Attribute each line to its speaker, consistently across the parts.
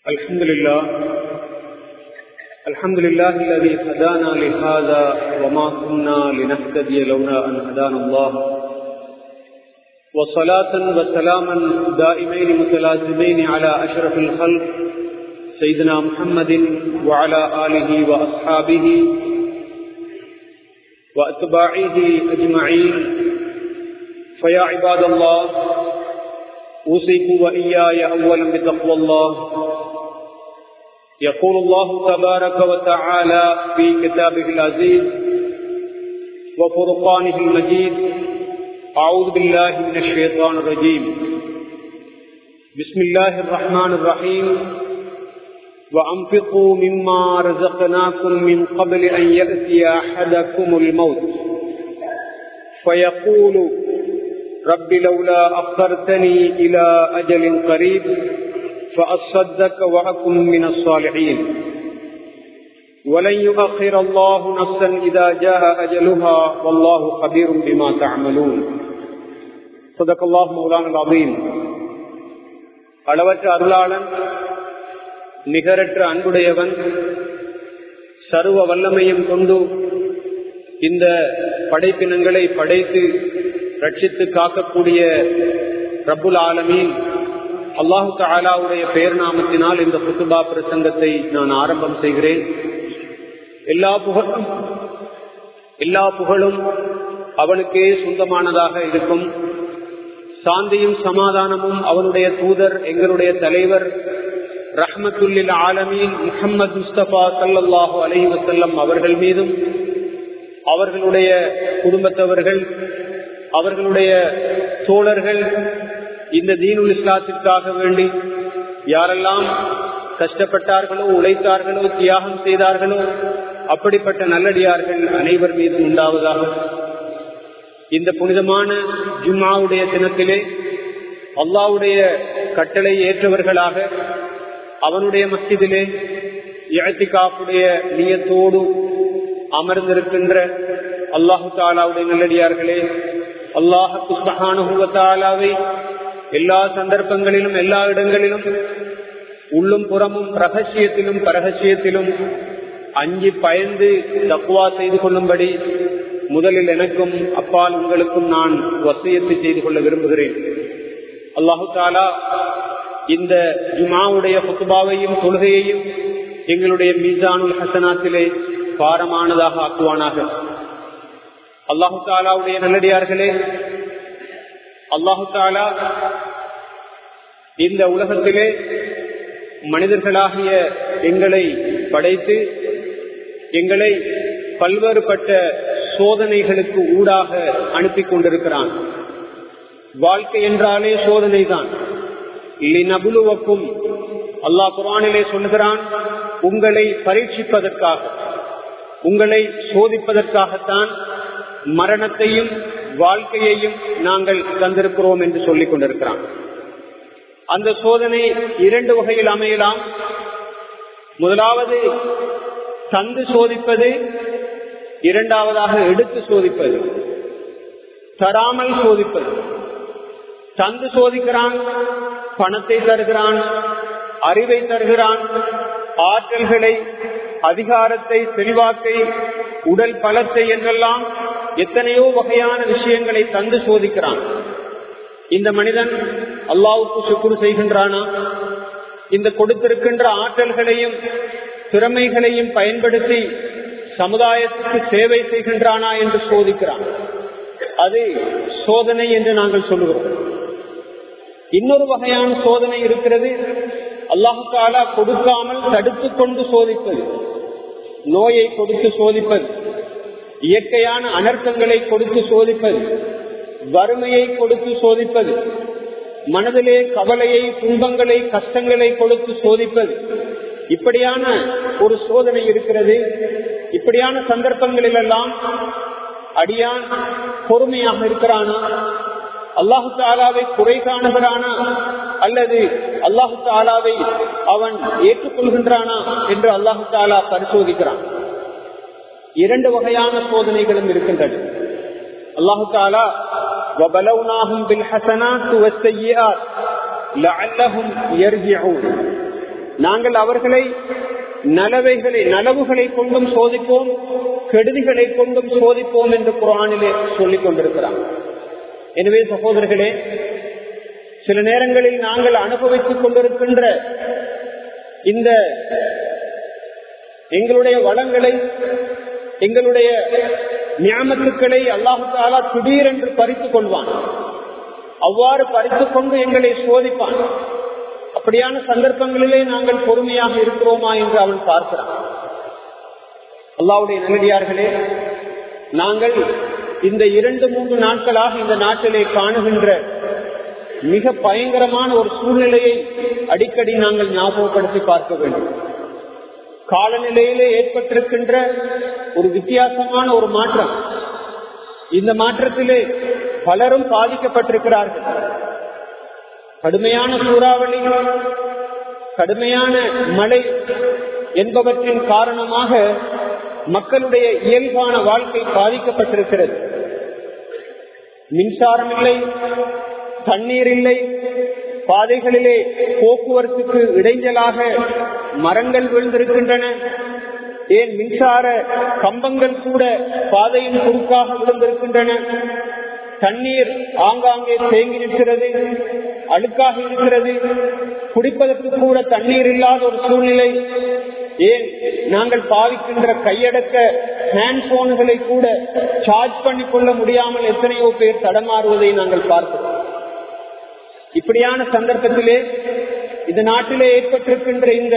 Speaker 1: الحمد لله الحمد لله الذي هدانا لهذا وما كنا لنهتدي لولا أن هدانا الله وصلاة وسلاما دائمين متلازمين على أشرف الخلق سيدنا محمد وعلى آله وأصحابه وأتباعه أجمعين فيا عباد الله أوصيكم وإياي أولا بتقوى الله يقول الله تبارك وتعالى في كتابه العزيز وفرقانه المجيد أعوذ بالله من الشيطان الرجيم بسم الله الرحمن الرحيم وأنفقوا مما رزقناكم من قبل أن يأتي أحدكم الموت فيقول رب لولا أخرتني إلى أجل قريب فأصدق وأكن من الصالحين ولن يؤخر الله نفسا إذا جاء أجلها والله خبير بما تعملون صدق الله مولانا العظيم அளவற்ற அருளாளன் நிகரற்ற அன்புடையவன் சர்வ வல்லமையும் கொண்டு இந்த படைப்பினங்களை படைத்து ரட்சித்து காக்கக்கூடிய ரப்புல் ஆலமீன் அல்லாஹு தாலாவுடைய பெயர் நாமத்தினால் இந்த புத்துபா பிரசங்கத்தை நான் ஆரம்பம் செய்கிறேன் எல்லா புகழும் எல்லா புகழும் அவனுக்கே சொந்தமானதாக இருக்கும் சாந்தியும் சமாதானமும் அவனுடைய தூதர் எங்களுடைய தலைவர் ரஹமத்துல்லில் ஆலமீன் முகமது முஸ்தபா சல்லாஹூ அலி வசல்லம் அவர்கள் மீதும் அவர்களுடைய குடும்பத்தவர்கள் அவர்களுடைய தோழர்கள் இந்த தீனுல் இஸ்லாத்திற்காக வேண்டி யாரெல்லாம் கஷ்டப்பட்டார்களோ உழைத்தார்களோ தியாகம் செய்தார்களோ அப்படிப்பட்ட நல்லடியார்கள் அனைவர் மீதும் உண்டாவதாக இந்த புனிதமான ஜும்மாவுடைய தினத்திலே அல்லாவுடைய கட்டளை ஏற்றவர்களாக அவனுடைய மஸ்திதிலே இழத்திகாப்புடைய நியத்தோடு அமர்ந்திருக்கின்ற அல்லாஹு தாலாவுடைய நல்லடியார்களே அல்லாஹாலாவை எல்லா சந்தர்ப்பங்களிலும் எல்லா இடங்களிலும் உள்ளும் புறமும் ரகசியத்திலும் பரகசியத்திலும் அஞ்சி பயந்து தக்குவா செய்து கொள்ளும்படி முதலில் எனக்கும் அப்பால் உங்களுக்கும் நான் வசியத்தை செய்து கொள்ள விரும்புகிறேன் அல்லாஹு தாலா இந்த ஜுமாவுடைய புத்துபாவையும் தொழுகையையும் எங்களுடைய மீசானுல் ஹசனாத்திலே பாரமானதாக ஆக்குவானாக அல்லாஹு தாலாவுடைய நல்லடியார்களே அல்லாஹு தாலா இந்த உலகத்திலே மனிதர்களாகிய எங்களை படைத்து எங்களை பல்வேறுபட்ட சோதனைகளுக்கு ஊடாக அனுப்பி கொண்டிருக்கிறான் வாழ்க்கை என்றாலே சோதனை தான் நபுலுவக்கும் அல்லாஹ் குரானிலே சொல்லுகிறான் உங்களை பரீட்சிப்பதற்காக உங்களை சோதிப்பதற்காகத்தான் மரணத்தையும் வாழ்க்கையையும் நாங்கள் தந்திருக்கிறோம் என்று சொல்லிக் கொண்டிருக்கிறான் அந்த சோதனை இரண்டு வகையில் அமையலாம் முதலாவது தந்து சோதிப்பது இரண்டாவதாக எடுத்து சோதிப்பது தராமல் சோதிப்பது தந்து சோதிக்கிறான் பணத்தை தருகிறான் அறிவை தருகிறான் ஆற்றல்களை அதிகாரத்தை செல்வாக்கை உடல் பலத்தை என்றெல்லாம் எத்தனையோ வகையான விஷயங்களை தந்து சோதிக்கிறான் இந்த மனிதன் அல்லாவுக்கு சுக்குரு செய்கின்றானா இந்த கொடுத்திருக்கின்ற ஆற்றல்களையும் திறமைகளையும் பயன்படுத்தி சமுதாயத்துக்கு சேவை செய்கின்றானா என்று சோதிக்கிறான் அது சோதனை என்று நாங்கள் சொல்லுகிறோம் இன்னொரு வகையான சோதனை இருக்கிறது அல்லாஹு தாலா கொடுக்காமல் தடுத்து கொண்டு சோதிப்பது நோயை கொடுத்து சோதிப்பது இயற்கையான அனர்த்தங்களை கொடுத்து சோதிப்பது வறுமையை கொடுத்து சோதிப்பது மனதிலே கவலையை துன்பங்களை கஷ்டங்களை கொடுத்து சோதிப்பது இப்படியான ஒரு சோதனை இருக்கிறது இப்படியான சந்தர்ப்பங்களில் எல்லாம் அடியான் பொறுமையாக இருக்கிறானா அல்லாஹு தாலாவை குறை காணுகிறானா அல்லது அல்லாஹு தாலாவை அவன் ஏற்றுக்கொள்கின்றானா என்று அல்லாஹு தாலா பரிசோதிக்கிறான் இரண்டு வகையான சோதனைகளும் இருக்கின்றன அல்லாஹு தாலா
Speaker 2: وبلوناهم بالحسنات والسيئات لعلهم يرجعون
Speaker 1: நாங்கள் அவர்களை நலவைகளை நலவுகளை கொண்டும் சோதிப்போம் கெடுதிகளை கொண்டும் சோதிப்போம் என்று குரானிலே சொல்லிக் கொண்டிருக்கிறார் எனவே சகோதரர்களே சில நேரங்களில் நாங்கள் அனுபவித்துக் கொண்டிருக்கின்ற இந்த எங்களுடைய வளங்களை எங்களுடைய ஞாபகத்துக்களை அல்லாஹு தாலா திடீரென்று பறித்துக் கொள்வான் அவ்வாறு பறித்துக் கொண்டு எங்களை சோதிப்பான் அப்படியான சந்தர்ப்பங்களிலே நாங்கள் பொறுமையாக இருக்கிறோமா என்று அவன் பார்க்கிறான் அல்லாவுடைய நல்லடியார்களே நாங்கள் இந்த இரண்டு மூன்று நாட்களாக இந்த நாட்டிலே காணுகின்ற மிக பயங்கரமான ஒரு சூழ்நிலையை அடிக்கடி நாங்கள் ஞாபகப்படுத்தி பார்க்க வேண்டும் காலநிலையிலே ஏற்பட்டிருக்கின்ற ஒரு வித்தியாசமான ஒரு மாற்றம் இந்த மாற்றத்திலே பலரும் பாதிக்கப்பட்டிருக்கிறார்கள் கடுமையான சூறாவளி கடுமையான மழை என்பவற்றின் காரணமாக மக்களுடைய இயல்பான வாழ்க்கை பாதிக்கப்பட்டிருக்கிறது மின்சாரம் இல்லை தண்ணீர் இல்லை பாதைகளிலே போக்குவரத்துக்கு இடைஞ்சலாக மரங்கள் விழுந்திருக்கின்றன ஏன் மின்சார கம்பங்கள் கூட பாதையின் குறுக்காக விழுந்திருக்கின்றன தண்ணீர் ஆங்காங்கே தேங்கி நிற்கிறது அழுக்காக இருக்கிறது குடிப்பதற்கு கூட தண்ணீர் இல்லாத ஒரு சூழ்நிலை ஏன் நாங்கள் பாவிக்கின்ற கையடக்க ஹேண்ட் போன்களை கூட சார்ஜ் பண்ணி கொள்ள முடியாமல் எத்தனையோ பேர் தடமாறுவதை நாங்கள் பார்க்கிறோம் இப்படியான சந்தர்ப்பத்திலே இந்த நாட்டிலே ஏற்பட்டிருக்கின்ற இந்த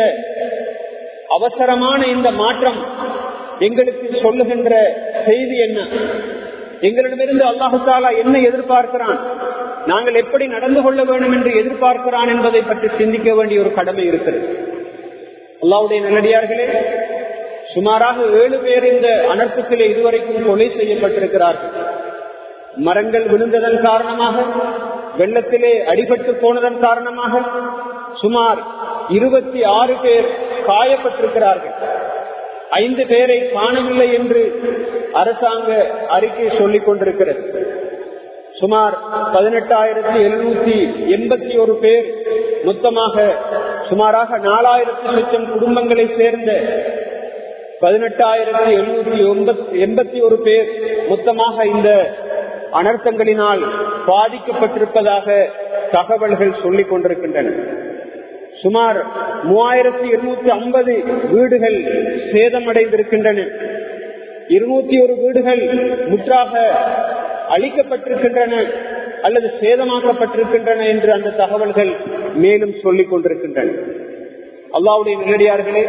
Speaker 1: அவசரமான இந்த மாற்றம் எங்களுக்கு சொல்லுகின்ற செய்தி என்ன எங்களிடமிருந்து அல்லாஹு தாலா என்ன எதிர்பார்க்கிறான் நாங்கள் எப்படி நடந்து கொள்ள வேண்டும் என்று எதிர்பார்க்கிறான் என்பதை பற்றி சிந்திக்க வேண்டிய ஒரு கடமை இருக்கிறது அல்லாவுடைய நல்லடியார்களே சுமாராக ஏழு பேர் இந்த அனர்த்தத்திலே இதுவரைக்கும் கொலை செய்யப்பட்டிருக்கிறார்கள் மரங்கள் விழுந்ததன் காரணமாக வெள்ளத்திலே அடிபட்டு போனதன் காரணமாக சுமார் இருபத்தி ஆறு பேர் காயப்பட்டிருக்கிறார்கள் ஐந்து பேரை காணவில்லை என்று அரசாங்க அறிக்கை சொல்லிக் கொண்டிருக்கிறது சுமார் பதினெட்டாயிரத்தி எழுநூத்தி எண்பத்தி ஒரு பேர் மொத்தமாக சுமாராக நாலாயிரத்தி லட்சம் குடும்பங்களை சேர்ந்த பதினெட்டாயிரத்தி எழுநூத்தி எண்பத்தி ஒரு பேர் மொத்தமாக இந்த அனர்த்தங்களினால் பாதிக்கப்பட்டிருப்பதாக தகவல்கள் சொல்லிக் கொண்டிருக்கின்றன சுமார் மூவாயிரத்தி இருநூத்தி ஐம்பது வீடுகள் சேதமடைந்திருக்கின்றன இருநூத்தி ஒரு வீடுகள் முற்றாக அழிக்கப்பட்டிருக்கின்றன அல்லது சேதமாக்கப்பட்டிருக்கின்றன என்று அந்த தகவல்கள் மேலும் சொல்லிக் கொண்டிருக்கின்றன அல்லாவுடைய நிலடியார்களே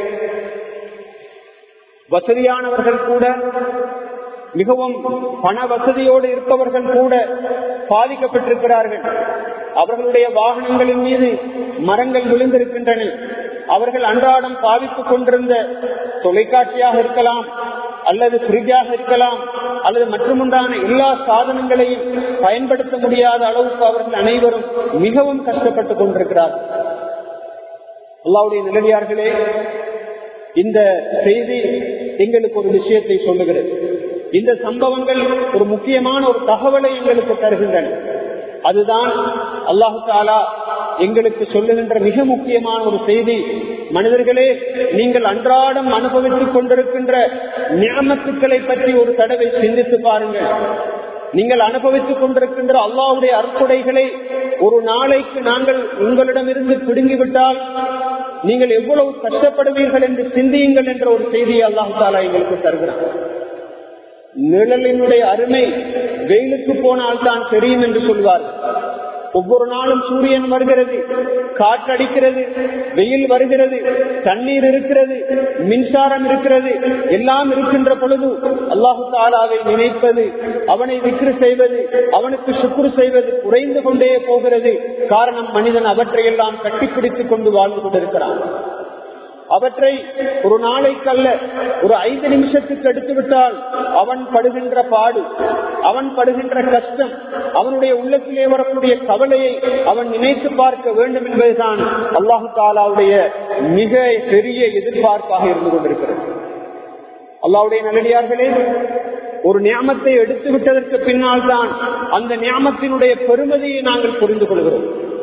Speaker 1: வசதியானவர்கள் கூட மிகவும் பண வசதியோடு இருப்பவர்கள் கூட பாதிக்கப்பட்டிருக்கிறார்கள் அவர்களுடைய வாகனங்களின் மீது மரங்கள் விழுந்திருக்கின்றன அவர்கள் அன்றாடம் பாதித்துக் கொண்டிருந்த தொலைக்காட்சியாக இருக்கலாம் அல்லது ஃப்ரிட்ஜாக இருக்கலாம் அல்லது மற்றுமுண்டான எல்லா சாதனங்களையும் பயன்படுத்த முடியாத அளவுக்கு அவர்கள் அனைவரும் மிகவும் கஷ்டப்பட்டுக் கொண்டிருக்கிறார்கள் அல்லாவுடைய நிலவியார்களே இந்த செய்தி எங்களுக்கு ஒரு விஷயத்தை சொல்லுகிறது இந்த சம்பவங்கள் ஒரு முக்கியமான ஒரு தகவலை எங்களுக்கு தருகின்றன அதுதான் அல்லாஹு தாலா எங்களுக்கு சொல்லுகின்ற மிக முக்கியமான ஒரு செய்தி மனிதர்களே நீங்கள் அன்றாடம் அனுபவித்துக் கொண்டிருக்கின்ற ஞாபகத்துக்களை பற்றி ஒரு தடவை சிந்தித்து பாருங்கள் நீங்கள் அனுபவித்துக் கொண்டிருக்கின்ற அல்லாவுடைய அற்புடைகளை ஒரு நாளைக்கு நாங்கள் உங்களிடமிருந்து பிடுங்கிவிட்டால் நீங்கள் எவ்வளவு கஷ்டப்படுவீர்கள் என்று சிந்தியுங்கள் என்ற ஒரு செய்தியை அல்லாஹு தாலா எங்களுக்கு தருகிறார் நிழலினுடைய அருமை வெயிலுக்கு போனால் தான் தெரியும் என்று சொல்வார்கள் ஒவ்வொரு நாளும் சூரியன் வருகிறது காற்றடிக்கிறது வெயில் வருகிறது தண்ணீர் இருக்கிறது மின்சாரம் இருக்கிறது எல்லாம் இருக்கின்ற பொழுது அல்லாஹு தாலாவை நினைப்பது அவனை விக்ரு செய்வது அவனுக்கு சுக்குரு செய்வது குறைந்து கொண்டே போகிறது காரணம் மனிதன் அவற்றையெல்லாம் கட்டிப்பிடித்துக் கொண்டு வாழ்ந்து கொண்டிருக்கிறான் அவற்றை ஒரு நாளைக்கல்ல ஒரு ஐந்து நிமிஷத்துக்கு எடுத்து விட்டால் அவன் படுகின்ற பாடு அவன் படுகின்ற கஷ்டம் அவனுடைய உள்ளத்திலே வரக்கூடிய கவலையை அவன் நினைத்து பார்க்க வேண்டும் என்பதுதான் அல்லாஹு தாலாவுடைய மிக பெரிய எதிர்பார்ப்பாக இருந்து கொண்டிருக்கிறது அல்லாவுடைய நல்லடியார்களே ஒரு நியமத்தை எடுத்து விட்டதற்கு பின்னால் தான் அந்த நியமத்தினுடைய பெருமதியை நாங்கள் புரிந்து கொள்கிறோம்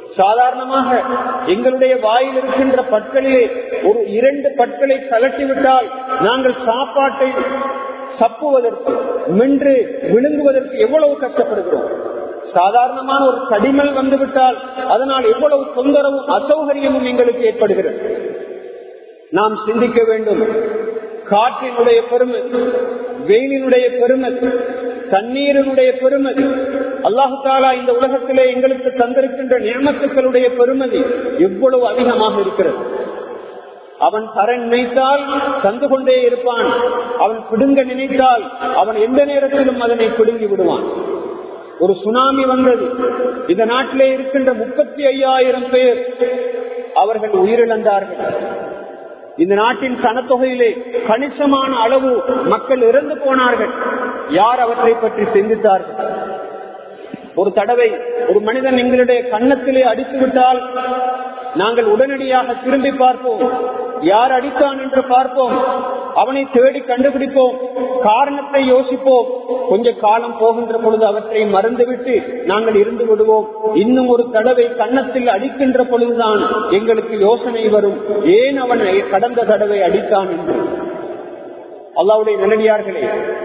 Speaker 1: சாதாரணமாக எங்களுடைய வாயில் இருக்கின்ற பற்களிலே ஒரு இரண்டு பற்களை கலட்டிவிட்டால் நாங்கள் சாப்பாட்டை சப்புவதற்கு மென்று விழுங்குவதற்கு எவ்வளவு கஷ்டப்படுகிறோம் சாதாரணமான ஒரு கடிமல் வந்துவிட்டால் அதனால் எவ்வளவு தொந்தரவும் அசௌகரியமும் எங்களுக்கு ஏற்படுகிறது நாம் சிந்திக்க வேண்டும் காற்றினுடைய பெருமை வெயிலினுடைய பெருமை தண்ணீரினுடைய பெருமதி அல்லாஹு தாலா இந்த உலகத்திலே எங்களுக்கு தந்திருக்கின்ற நியமத்துக்களுடைய பெருமதி எவ்வளவு அதிகமாக இருக்கிறது அவன் தர நினைத்தால் தந்து கொண்டே இருப்பான் அவன் பிடுங்க நினைத்தால் அவன் எந்த நேரத்திலும் அதனை பிடுங்கி விடுவான் ஒரு சுனாமி வந்தது இந்த நாட்டிலே இருக்கின்ற முப்பத்தி ஐயாயிரம் பேர் அவர்கள் உயிரிழந்தார்கள் இந்த நாட்டின் சனத்தொகையிலே கணிசமான அளவு மக்கள் இறந்து போனார்கள் யார் அவற்றை பற்றி சிந்தித்தார்கள் ஒரு தடவை ஒரு மனிதன் எங்களுடைய கன்னத்திலே அடித்து விட்டால் நாங்கள் உடனடியாக திரும்பி பார்ப்போம் யார் அடித்தான் என்று பார்ப்போம் அவனை தேடி கண்டுபிடிப்போம் காரணத்தை யோசிப்போம் கொஞ்ச காலம் போகின்ற பொழுது அவற்றை மறந்துவிட்டு நாங்கள் இருந்து விடுவோம் இன்னும் ஒரு தடவை கன்னத்தில் அடிக்கின்ற பொழுதுதான் எங்களுக்கு யோசனை வரும் ஏன் அவன் கடந்த தடவை அடித்தான் என்று அல்லாவுடைய நிலடியார்களே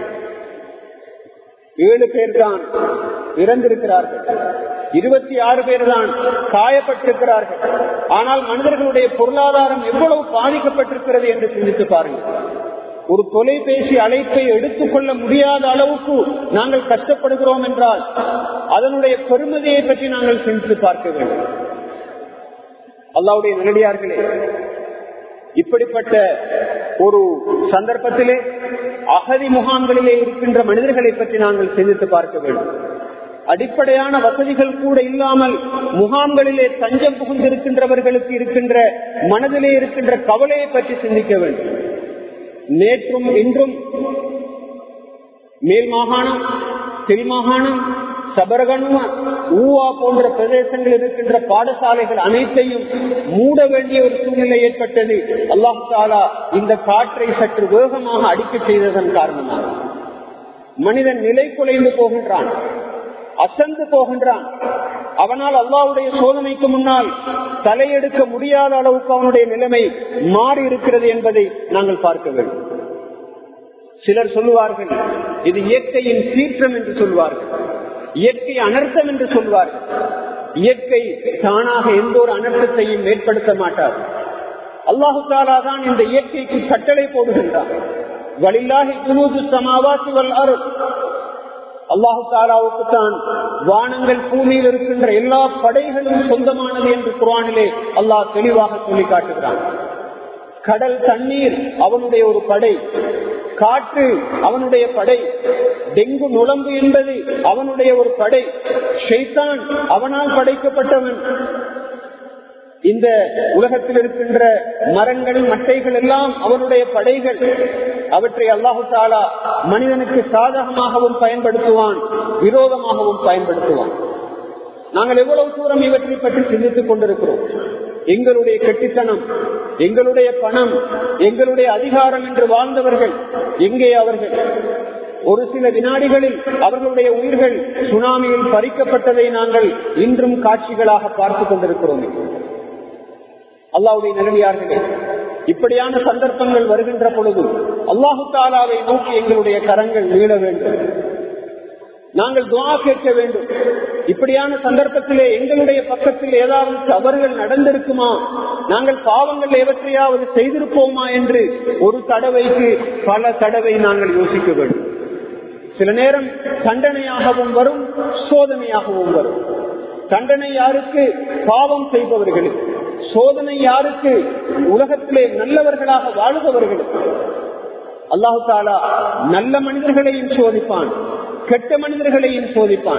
Speaker 1: ஏழு பேர் தான் இறந்திருக்கிறார்கள் இருபத்தி ஆறு பேர் தான் காயப்பட்டிருக்கிறார்கள் ஆனால் மனிதர்களுடைய பொருளாதாரம் எவ்வளவு பாதிக்கப்பட்டிருக்கிறது என்று சிந்தித்து பாருங்கள் ஒரு தொலைபேசி அழைப்பை எடுத்துக்கொள்ள முடியாத அளவுக்கு நாங்கள் கஷ்டப்படுகிறோம் என்றால் அதனுடைய பெருமதியை பற்றி நாங்கள் சிந்தித்து பார்க்க வேண்டும் அல்லாவுடைய நிலடியார்களே இப்படிப்பட்ட ஒரு சந்தர்ப்பத்திலே அகதி முகாம்களிலே இருக்கின்ற மனிதர்களை பற்றி நாங்கள் சிந்தித்து பார்க்க வேண்டும் அடிப்படையான வசதிகள் கூட இல்லாமல் முகாம்களிலே தஞ்சம் புகுந்திருக்கின்றவர்களுக்கு இருக்கின்ற மனதிலே இருக்கின்ற கவலையை பற்றி சிந்திக்க வேண்டும் நேற்றும் இன்றும் மேல் மாகாணம் தென் மாகாணம் சபரகனுவ ஊவா போன்ற பிரதேசங்கள் இருக்கின்ற பாடசாலைகள் அனைத்தையும் மூட வேண்டிய ஒரு சூழ்நிலை ஏற்பட்டது அல்லாஹு தாலா இந்த காற்றை சற்று வேகமாக அடிக்க செய்ததன் காரணமாக மனிதன் நிலை குலைந்து போகின்றான் அசந்து போகின்றான் அவனால் அல்லாவுடைய சோதனைக்கு முன்னால் தலையெடுக்க முடியாத அளவுக்கு அவனுடைய நிலைமை மாறி இருக்கிறது என்பதை நாங்கள் பார்க்க வேண்டும் சிலர் சொல்லுவார்கள் இது இயற்கையின் சீற்றம் என்று சொல்வார்கள் இயற்கை அனர்த்தம் என்று சொல்வார்கள் இயற்கை தானாக எந்த ஒரு அனர்த்தத்தையும் ஏற்படுத்த மாட்டார் அல்லாஹு தாலா தான் இந்த இயற்கைக்கு கட்டளை போடுகின்றார் வலில்லாஹி குனூது சமாவாசி வல் அருள் அல்லாஹு தாலாவுக்கு தான் வானங்கள் பூமியில் இருக்கின்ற எல்லா படைகளும் சொந்தமானது என்று குரானிலே அல்லாஹ் தெளிவாக சொல்லி காட்டுகிறான் கடல் தண்ணீர் அவனுடைய ஒரு படை காற்று அவனுடைய படை டெங்கு நுழம்பு என்பது அவனுடைய ஒரு படை ஷைத்தான் அவனால் படைக்கப்பட்டவன் இந்த உலகத்தில் இருக்கின்ற மரங்கள் மட்டைகள் எல்லாம் அவனுடைய படைகள் அவற்றை அல்லாஹு தாலா மனிதனுக்கு சாதகமாகவும் பயன்படுத்துவான் விரோதமாகவும் பயன்படுத்துவான் நாங்கள் எவ்வளவு தூரம் இவற்றை பற்றி சிந்தித்துக் கொண்டிருக்கிறோம் எங்களுடைய கெட்டித்தனம் எங்களுடைய பணம் எங்களுடைய அதிகாரம் என்று வாழ்ந்தவர்கள் எங்கே அவர்கள் ஒரு சில வினாடிகளில் அவர்களுடைய உயிர்கள் சுனாமியில் பறிக்கப்பட்டதை நாங்கள் இன்றும் காட்சிகளாக பார்த்துக் கொண்டிருக்கிறோம் அல்லாவுடைய நிலைமையார்களே இப்படியான சந்தர்ப்பங்கள் வருகின்ற பொழுது அல்லாஹு தாலாவை நோக்கி எங்களுடைய கரங்கள் நீள வேண்டும் நாங்கள் துவா கேட்க வேண்டும் இப்படியான சந்தர்ப்பத்திலே எங்களுடைய பக்கத்தில் ஏதாவது தவறுகள் நடந்திருக்குமா நாங்கள் பாவங்கள் எவற்றையாவது செய்திருப்போமா என்று ஒரு தடவைக்கு பல தடவை நாங்கள் யோசிக்க வேண்டும் சில நேரம் தண்டனையாகவும் வரும் சோதனையாகவும் வரும் தண்டனை யாருக்கு பாவம் செய்பவர்களுக்கு சோதனை யாருக்கு உலகத்திலே நல்லவர்களாக வாழுபவர்களுக்கு அல்லாஹு தாலா நல்ல மனிதர்களையும் சோதிப்பான் கெட்ட மனிதர்களையும் சோதிப்பான்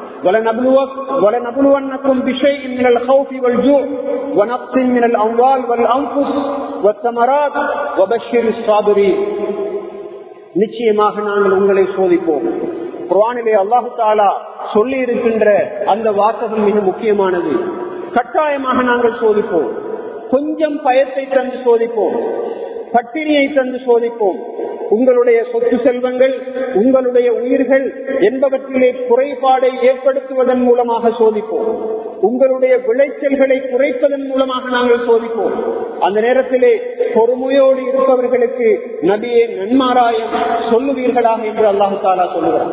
Speaker 1: ولنبلونكم بشيء من الخوف والجوع ونقص من الأموال والأنفس والثمرات وبشر الصابرين நிச்சயமாக நாங்கள் உங்களை சோதிப்போம் குரானிலே அல்லாஹு தாலா சொல்லி இருக்கின்ற அந்த வாசகம் மிக முக்கியமானது கட்டாயமாக நாங்கள் சோதிப்போம் கொஞ்சம் பயத்தை தந்து சோதிப்போம் பட்டினியை தந்து சோதிப்போம் உங்களுடைய சொத்து செல்வங்கள் உங்களுடைய உயிர்கள் என்பவற்றிலே குறைபாடை ஏற்படுத்துவதன் மூலமாக சோதிப்போம் உங்களுடைய விளைச்சல்களை குறைப்பதன் மூலமாக நாங்கள் சோதிப்போம் அந்த நேரத்திலே பொறுமையோடு இருப்பவர்களுக்கு நபியே நன்மாராயம் சொல்லுவீர்களாக என்று அல்லாஹு தாலா சொல்லுகிறான்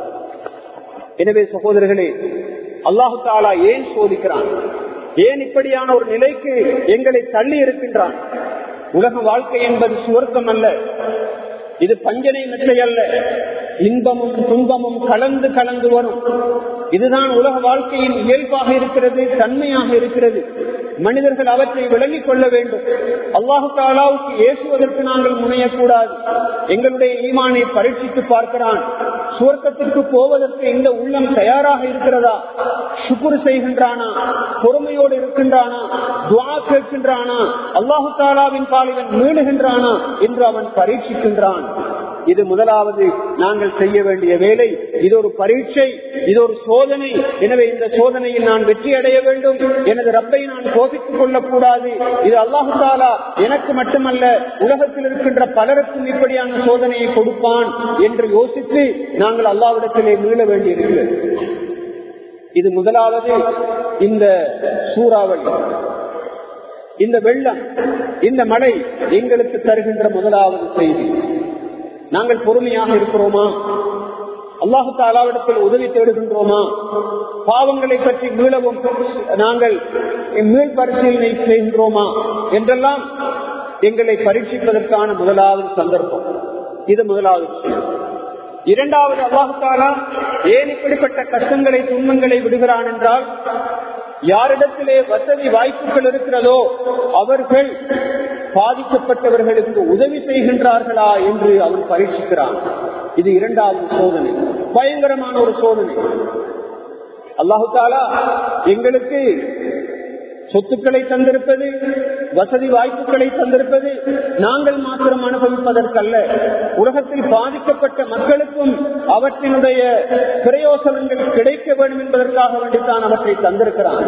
Speaker 1: எனவே சகோதரர்களே அல்லாஹு தாலா ஏன் சோதிக்கிறான் ஏன் இப்படியான ஒரு நிலைக்கு எங்களை தள்ளி இருக்கின்றான் உலக வாழ்க்கை என்பது சுவர்க்கம் அல்ல இது பஞ்சனை மெச்சை அல்ல இன்பமும் துன்பமும் கலந்து கலந்து வரும் இதுதான் உலக வாழ்க்கையின் இயல்பாக இருக்கிறது தன்மையாக இருக்கிறது மனிதர்கள் அவற்றை விளங்கிக் கொள்ள வேண்டும் அல்லாஹு தாலாவுக்கு ஏசுவதற்கு நாங்கள் முனையக்கூடாது எங்களுடைய ஈமானை பரீட்சித்து பார்க்கிறான் சுவர்க்கத்திற்கு போவதற்கு இந்த உள்ளம் தயாராக இருக்கிறதா சுக்குரு செய்கின்றானா பொறுமையோடு இருக்கின்றானா துவா கேட்கின்றானா அல்லாஹு தாலாவின் பாலிவன் மீளுகின்றானா என்று அவன் பரீட்சிக்கின்றான் இது முதலாவது நாங்கள் செய்ய வேண்டிய வேலை இது ஒரு பரீட்சை இது ஒரு சோதனை எனவே இந்த சோதனையில் நான் வெற்றி அடைய வேண்டும் எனது ரப்பை நான் கோபித்துக் கொள்ளக்கூடாது இது அல்லாஹு தாலா எனக்கு மட்டுமல்ல உலகத்தில் இருக்கின்ற பலருக்கும் இப்படியான சோதனையை கொடுப்பான் என்று யோசித்து நாங்கள் அல்லாவிடத்திலே மீள வேண்டியிருக்கிறது இது முதலாவது இந்த சூறாவளி இந்த வெள்ளம் இந்த மழை எங்களுக்கு தருகின்ற முதலாவது செய்தி நாங்கள் பொறுமையாக இருக்கிறோமா அல்லாஹு தாலாவிடத்தில் உதவி தேடுகின்றோமா பாவங்களை பற்றி மீளவும் நாங்கள் மீள் பரிசீலனை செய்கின்றோமா என்றெல்லாம் எங்களை பரீட்சிப்பதற்கான முதலாவது சந்தர்ப்பம் இது முதலாவது விஷயம் இரண்டாவது அல்லாஹு தாலா ஏன் இப்படிப்பட்ட கஷ்டங்களை துன்பங்களை விடுகிறான் என்றால் யாரிடத்திலே வசதி வாய்ப்புகள் இருக்கிறதோ அவர்கள் பாதிக்கப்பட்டவர்களுக்கு உதவி செய்கின்றார்களா என்று அவன் பரீட்சிக்கிறான் இது இரண்டாவது சோதனை பயங்கரமான ஒரு சோதனை அல்லாஹு தாலா எங்களுக்கு சொத்துக்களை தந்திருப்பது வசதி வாய்ப்புகளை தந்திருப்பது நாங்கள் மாத்திரம் அனுபவிப்பதற்கல்ல உலகத்தில் பாதிக்கப்பட்ட மக்களுக்கும் அவற்றினுடைய பிரயோசனங்கள் கிடைக்க வேண்டும் என்பதற்காக வேண்டித்தான் அவற்றை தந்திருக்கிறான்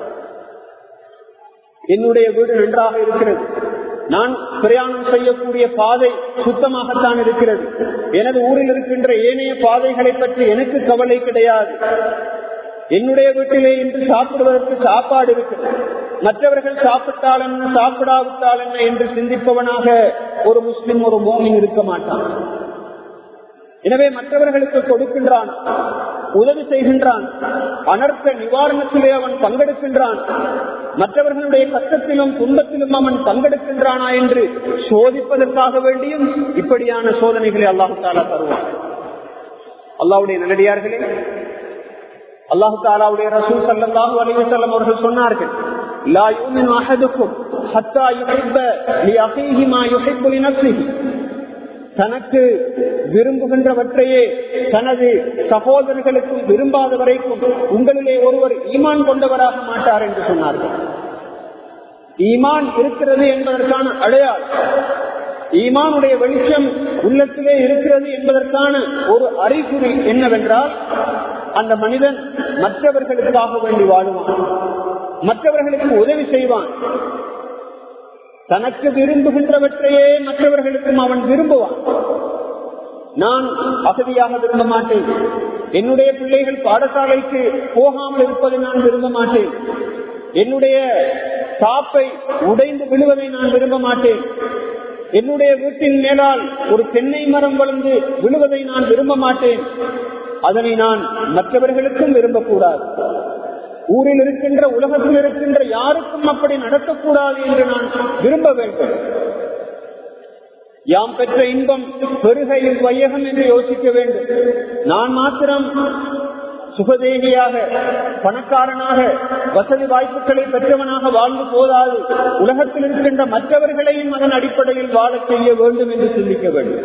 Speaker 1: என்னுடைய வீடு நன்றாக இருக்கிறது நான் பிரயாணம் செய்யக்கூடிய பாதை சுத்தமாகத்தான் இருக்கிறது எனது ஊரில் இருக்கின்ற ஏனைய பாதைகளை பற்றி எனக்கு கவலை கிடையாது என்னுடைய வீட்டிலே இன்று சாப்பிடுவதற்கு சாப்பாடு இருக்கிறது மற்றவர்கள் சாப்பிட்டால் என்ன சாப்பிடாவிட்டால் என்ன என்று சிந்திப்பவனாக ஒரு முஸ்லிம் ஒரு மோமின் இருக்க மாட்டான் எனவே மற்றவர்களுக்கு கொடுக்கின்றான் உதவி செய்கின்றான் அனர்த்த நிவாரணத்திலே அவன் பங்கெடுக்கின்றான் மற்றவர்களுடைய கஷ்டத்திலும் துன்பத்திலும் அவன் பங்கெடுக்கின்றானா என்று சோதிப்பதற்காக வேண்டியும் இப்படியான சோதனைகளை அல்லாஹு தாலா தருவான் அல்லாவுடைய நல்லடியார்களே அல்லாஹு தாலாவுடைய ரசூல் சல்லாஹூ அலிவசல்லம் அவர்கள் சொன்னார்கள் லா யூமின் அஹதுக்கும் ஹத்தா யுஹிப்ப லி அஹீஹி மா யுஹிப்பு லினஃப்ஸிஹி தனக்கு விரும்புகின்றவற்றையே தனது சகோதரர்களுக்கும் விரும்பாத வரைக்கும் உங்களிலே ஒருவர் ஈமான் கொண்டவராக மாட்டார் என்று சொன்னார்கள் ஈமான் இருக்கிறது என்பதற்கான அடையாளம் ஈமானுடைய வெளிச்சம் உள்ளத்திலே இருக்கிறது என்பதற்கான ஒரு அறிகுறி என்னவென்றால் அந்த மனிதன் மற்றவர்களுக்காக வேண்டி வாழுவான் மற்றவர்களுக்கு உதவி செய்வான் தனக்கு விரும்புகின்றவற்றையே மற்றவர்களுக்கும் அவன் விரும்புவான் நான் வசதியாக விரும்ப மாட்டேன் என்னுடைய பிள்ளைகள் பாடசாலைக்கு போகாமல் இருப்பதை நான் விரும்ப மாட்டேன் என்னுடைய சாப்பை உடைந்து விழுவதை நான் விரும்ப மாட்டேன் என்னுடைய வீட்டின் மேலால் ஒரு தென்னை மரம் வளர்ந்து விழுவதை நான் விரும்ப மாட்டேன் அதனை நான் மற்றவர்களுக்கும் விரும்பக்கூடாது ஊரில் இருக்கின்ற உலகத்தில் இருக்கின்ற யாருக்கும் அப்படி நடக்கக்கூடாது என்று நான் விரும்ப வேண்டும் யாம் பெற்ற இன்பம் பெருகையில் வையகம் என்று யோசிக்க வேண்டும் நான் மாத்திரம் சுகதேகியாக பணக்காரனாக வசதி வாய்ப்புகளை பெற்றவனாக வாழ்ந்து போதாது உலகத்தில் இருக்கின்ற மற்றவர்களையும் அதன் அடிப்படையில் வாழ செய்ய வேண்டும் என்று சிந்திக்க வேண்டும்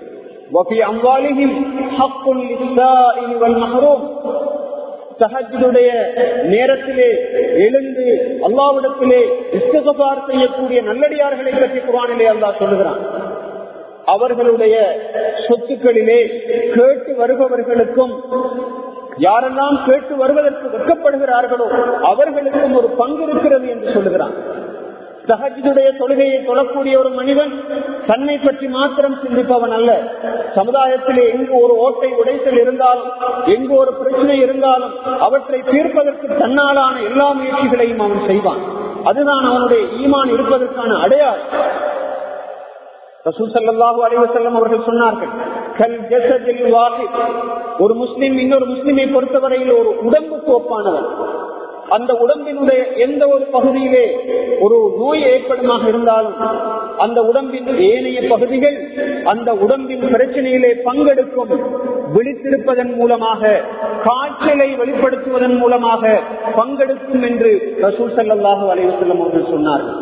Speaker 1: சஹஜுடைய நேரத்திலே எழுந்து அல்லாவிடத்திலே இஸ்தகபார் செய்யக்கூடிய நல்லடியார்களை பற்றி குரானிலே அல்லாஹ் சொல்லுகிறான் அவர்களுடைய சொத்துக்களிலே கேட்டு வருபவர்களுக்கும் யாரெல்லாம் கேட்டு வருவதற்கு வெட்கப்படுகிறார்களோ அவர்களுக்கும் ஒரு பங்கு இருக்கிறது என்று சொல்லுகிறான் சகஜிதுடைய தொழுகையை தொழக்கூடிய ஒரு மனிதன் தன்னை பற்றி மாத்திரம் சிந்திப்பவன் அல்ல சமுதாயத்திலே எங்கு ஒரு ஓட்டை உடைத்தல் இருந்தாலும் எங்கு ஒரு பிரச்சனை இருந்தாலும் அவற்றை தீர்ப்பதற்கு தன்னாலான எல்லா முயற்சிகளையும் அவன் செய்வான் அதுதான் அவனுடைய ஈமான் இருப்பதற்கான அடையாளம் ரசூசல்லாஹு அலைவசல்லம் அவர்கள் சொன்னார்கள் கல் ஜசதில் வாஹித் ஒரு முஸ்லிம் இன்னொரு முஸ்லிமை பொறுத்தவரையில் ஒரு உடம்புக்கு ஒப்பானவன் அந்த உடம்பினுடைய எந்த ஒரு பகுதியிலே ஒரு நோய் ஏற்படுமாக இருந்தாலும் அந்த உடம்பின் ஏனைய பகுதிகள் அந்த உடம்பின் பிரச்சனையிலே பங்கெடுக்கும் விழித்திருப்பதன் மூலமாக காய்ச்சலை வெளிப்படுத்துவதன் மூலமாக பங்கெடுக்கும் என்று ரசூல் சல்லாஹூ அலைவசல்லம் அவர்கள் சொன்னார்கள்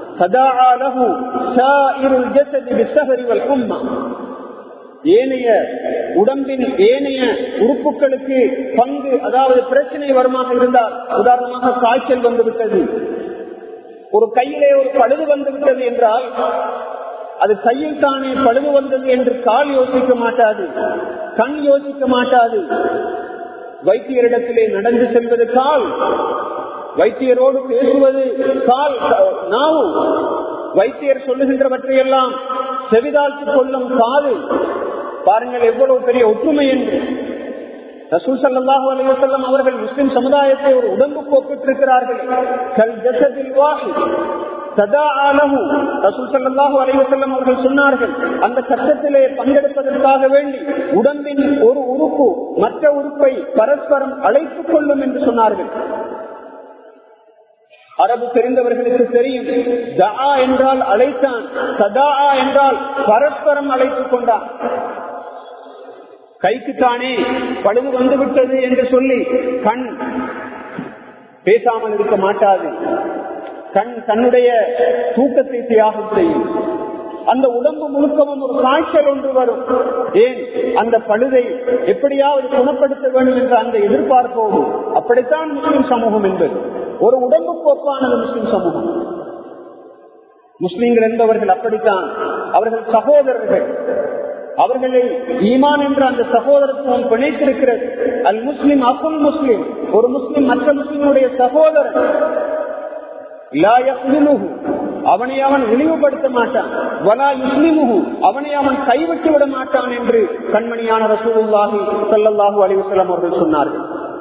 Speaker 1: ஏனைய உடம்பின் ஏனைய உறுப்புகளுக்கு பங்கு அதாவது பிரச்சனை வருமாக இருந்தால் உதாரணமாக காய்ச்சல் வந்துவிட்டது ஒரு கையிலே ஒரு பழுது வந்துவிட்டது என்றால் அது கையில் தானே பழுது வந்தது என்று கால் யோசிக்க மாட்டாது கண் யோசிக்க மாட்டாது வைத்தியரிடத்திலே நடந்து செல்வது கால் வைத்தியரோடு பேசுவது கால் நாவு வைத்தியர் சொல்லுகின்றவற்றையெல்லாம் செவிதாழ்த்திக் கொள்ளும் காது பாருங்கள் எவ்வளவு பெரிய ஒற்றுமை என்று ரசூல் சல்லாஹூ அலைவசல்லம் அவர்கள் முஸ்லிம் சமுதாயத்தை ஒரு உடம்பு போக்கிட்டிருக்கிறார்கள் கல் ஜசதில் வாஹி சதா ஆலமு ரசூல் சல்லாஹூ அலைவசல்லம் அவர்கள் சொன்னார்கள் அந்த சட்டத்திலே பங்கெடுப்பதற்காக வேண்டி உடம்பின் ஒரு உறுப்பு மற்ற உறுப்பை பரஸ்பரம் அழைத்துக் கொள்ளும் என்று சொன்னார்கள் அரபு தெரிந்தவர்களுக்கு தெரியும் தா என்றால் அழைத்தான் சதா என்றால் பரஸ்பரம் அழைத்துக் கொண்டான் கைக்குத்தானே பழுது வந்துவிட்டது என்று சொல்லி கண் பேசாமல் இருக்க மாட்டாது கண் தன்னுடைய தூக்கத்தை தியாகம் செய்யும் அந்த உடம்பு முழுக்கவும் ஒரு காய்ச்சல் ஒன்று வரும் ஏன் அந்த பழுதை எப்படியாவது குணப்படுத்த வேண்டும் என்ற அந்த எதிர்பார்ப்போடு அப்படித்தான் முஸ்லிம் சமூகம் என்பது ஒரு உடம்பு போக்கானது முஸ்லிம் சமூகம் முஸ்லிம்கள் என்பவர்கள் அப்படித்தான் அவர்கள் சகோதரர்கள் அவர்களை ஈமான் என்ற அந்த சகோதரத்துவம் பிணைத்திருக்கிறது அல் முஸ்லிம் அசுல் முஸ்லிம் ஒரு முஸ்லிம் மற்ற முஸ்லிமுடைய சகோதரன் அவனை அவன் இழிவுபடுத்த மாட்டான் வலா யுஸ்லிமுகு அவனை அவன் கைவிட்டு விட மாட்டான் என்று கண்மணியான ரசூலுல்லாஹி சல்லல்லாஹு அலிவசலம் அவர்கள் சொன்னார்கள்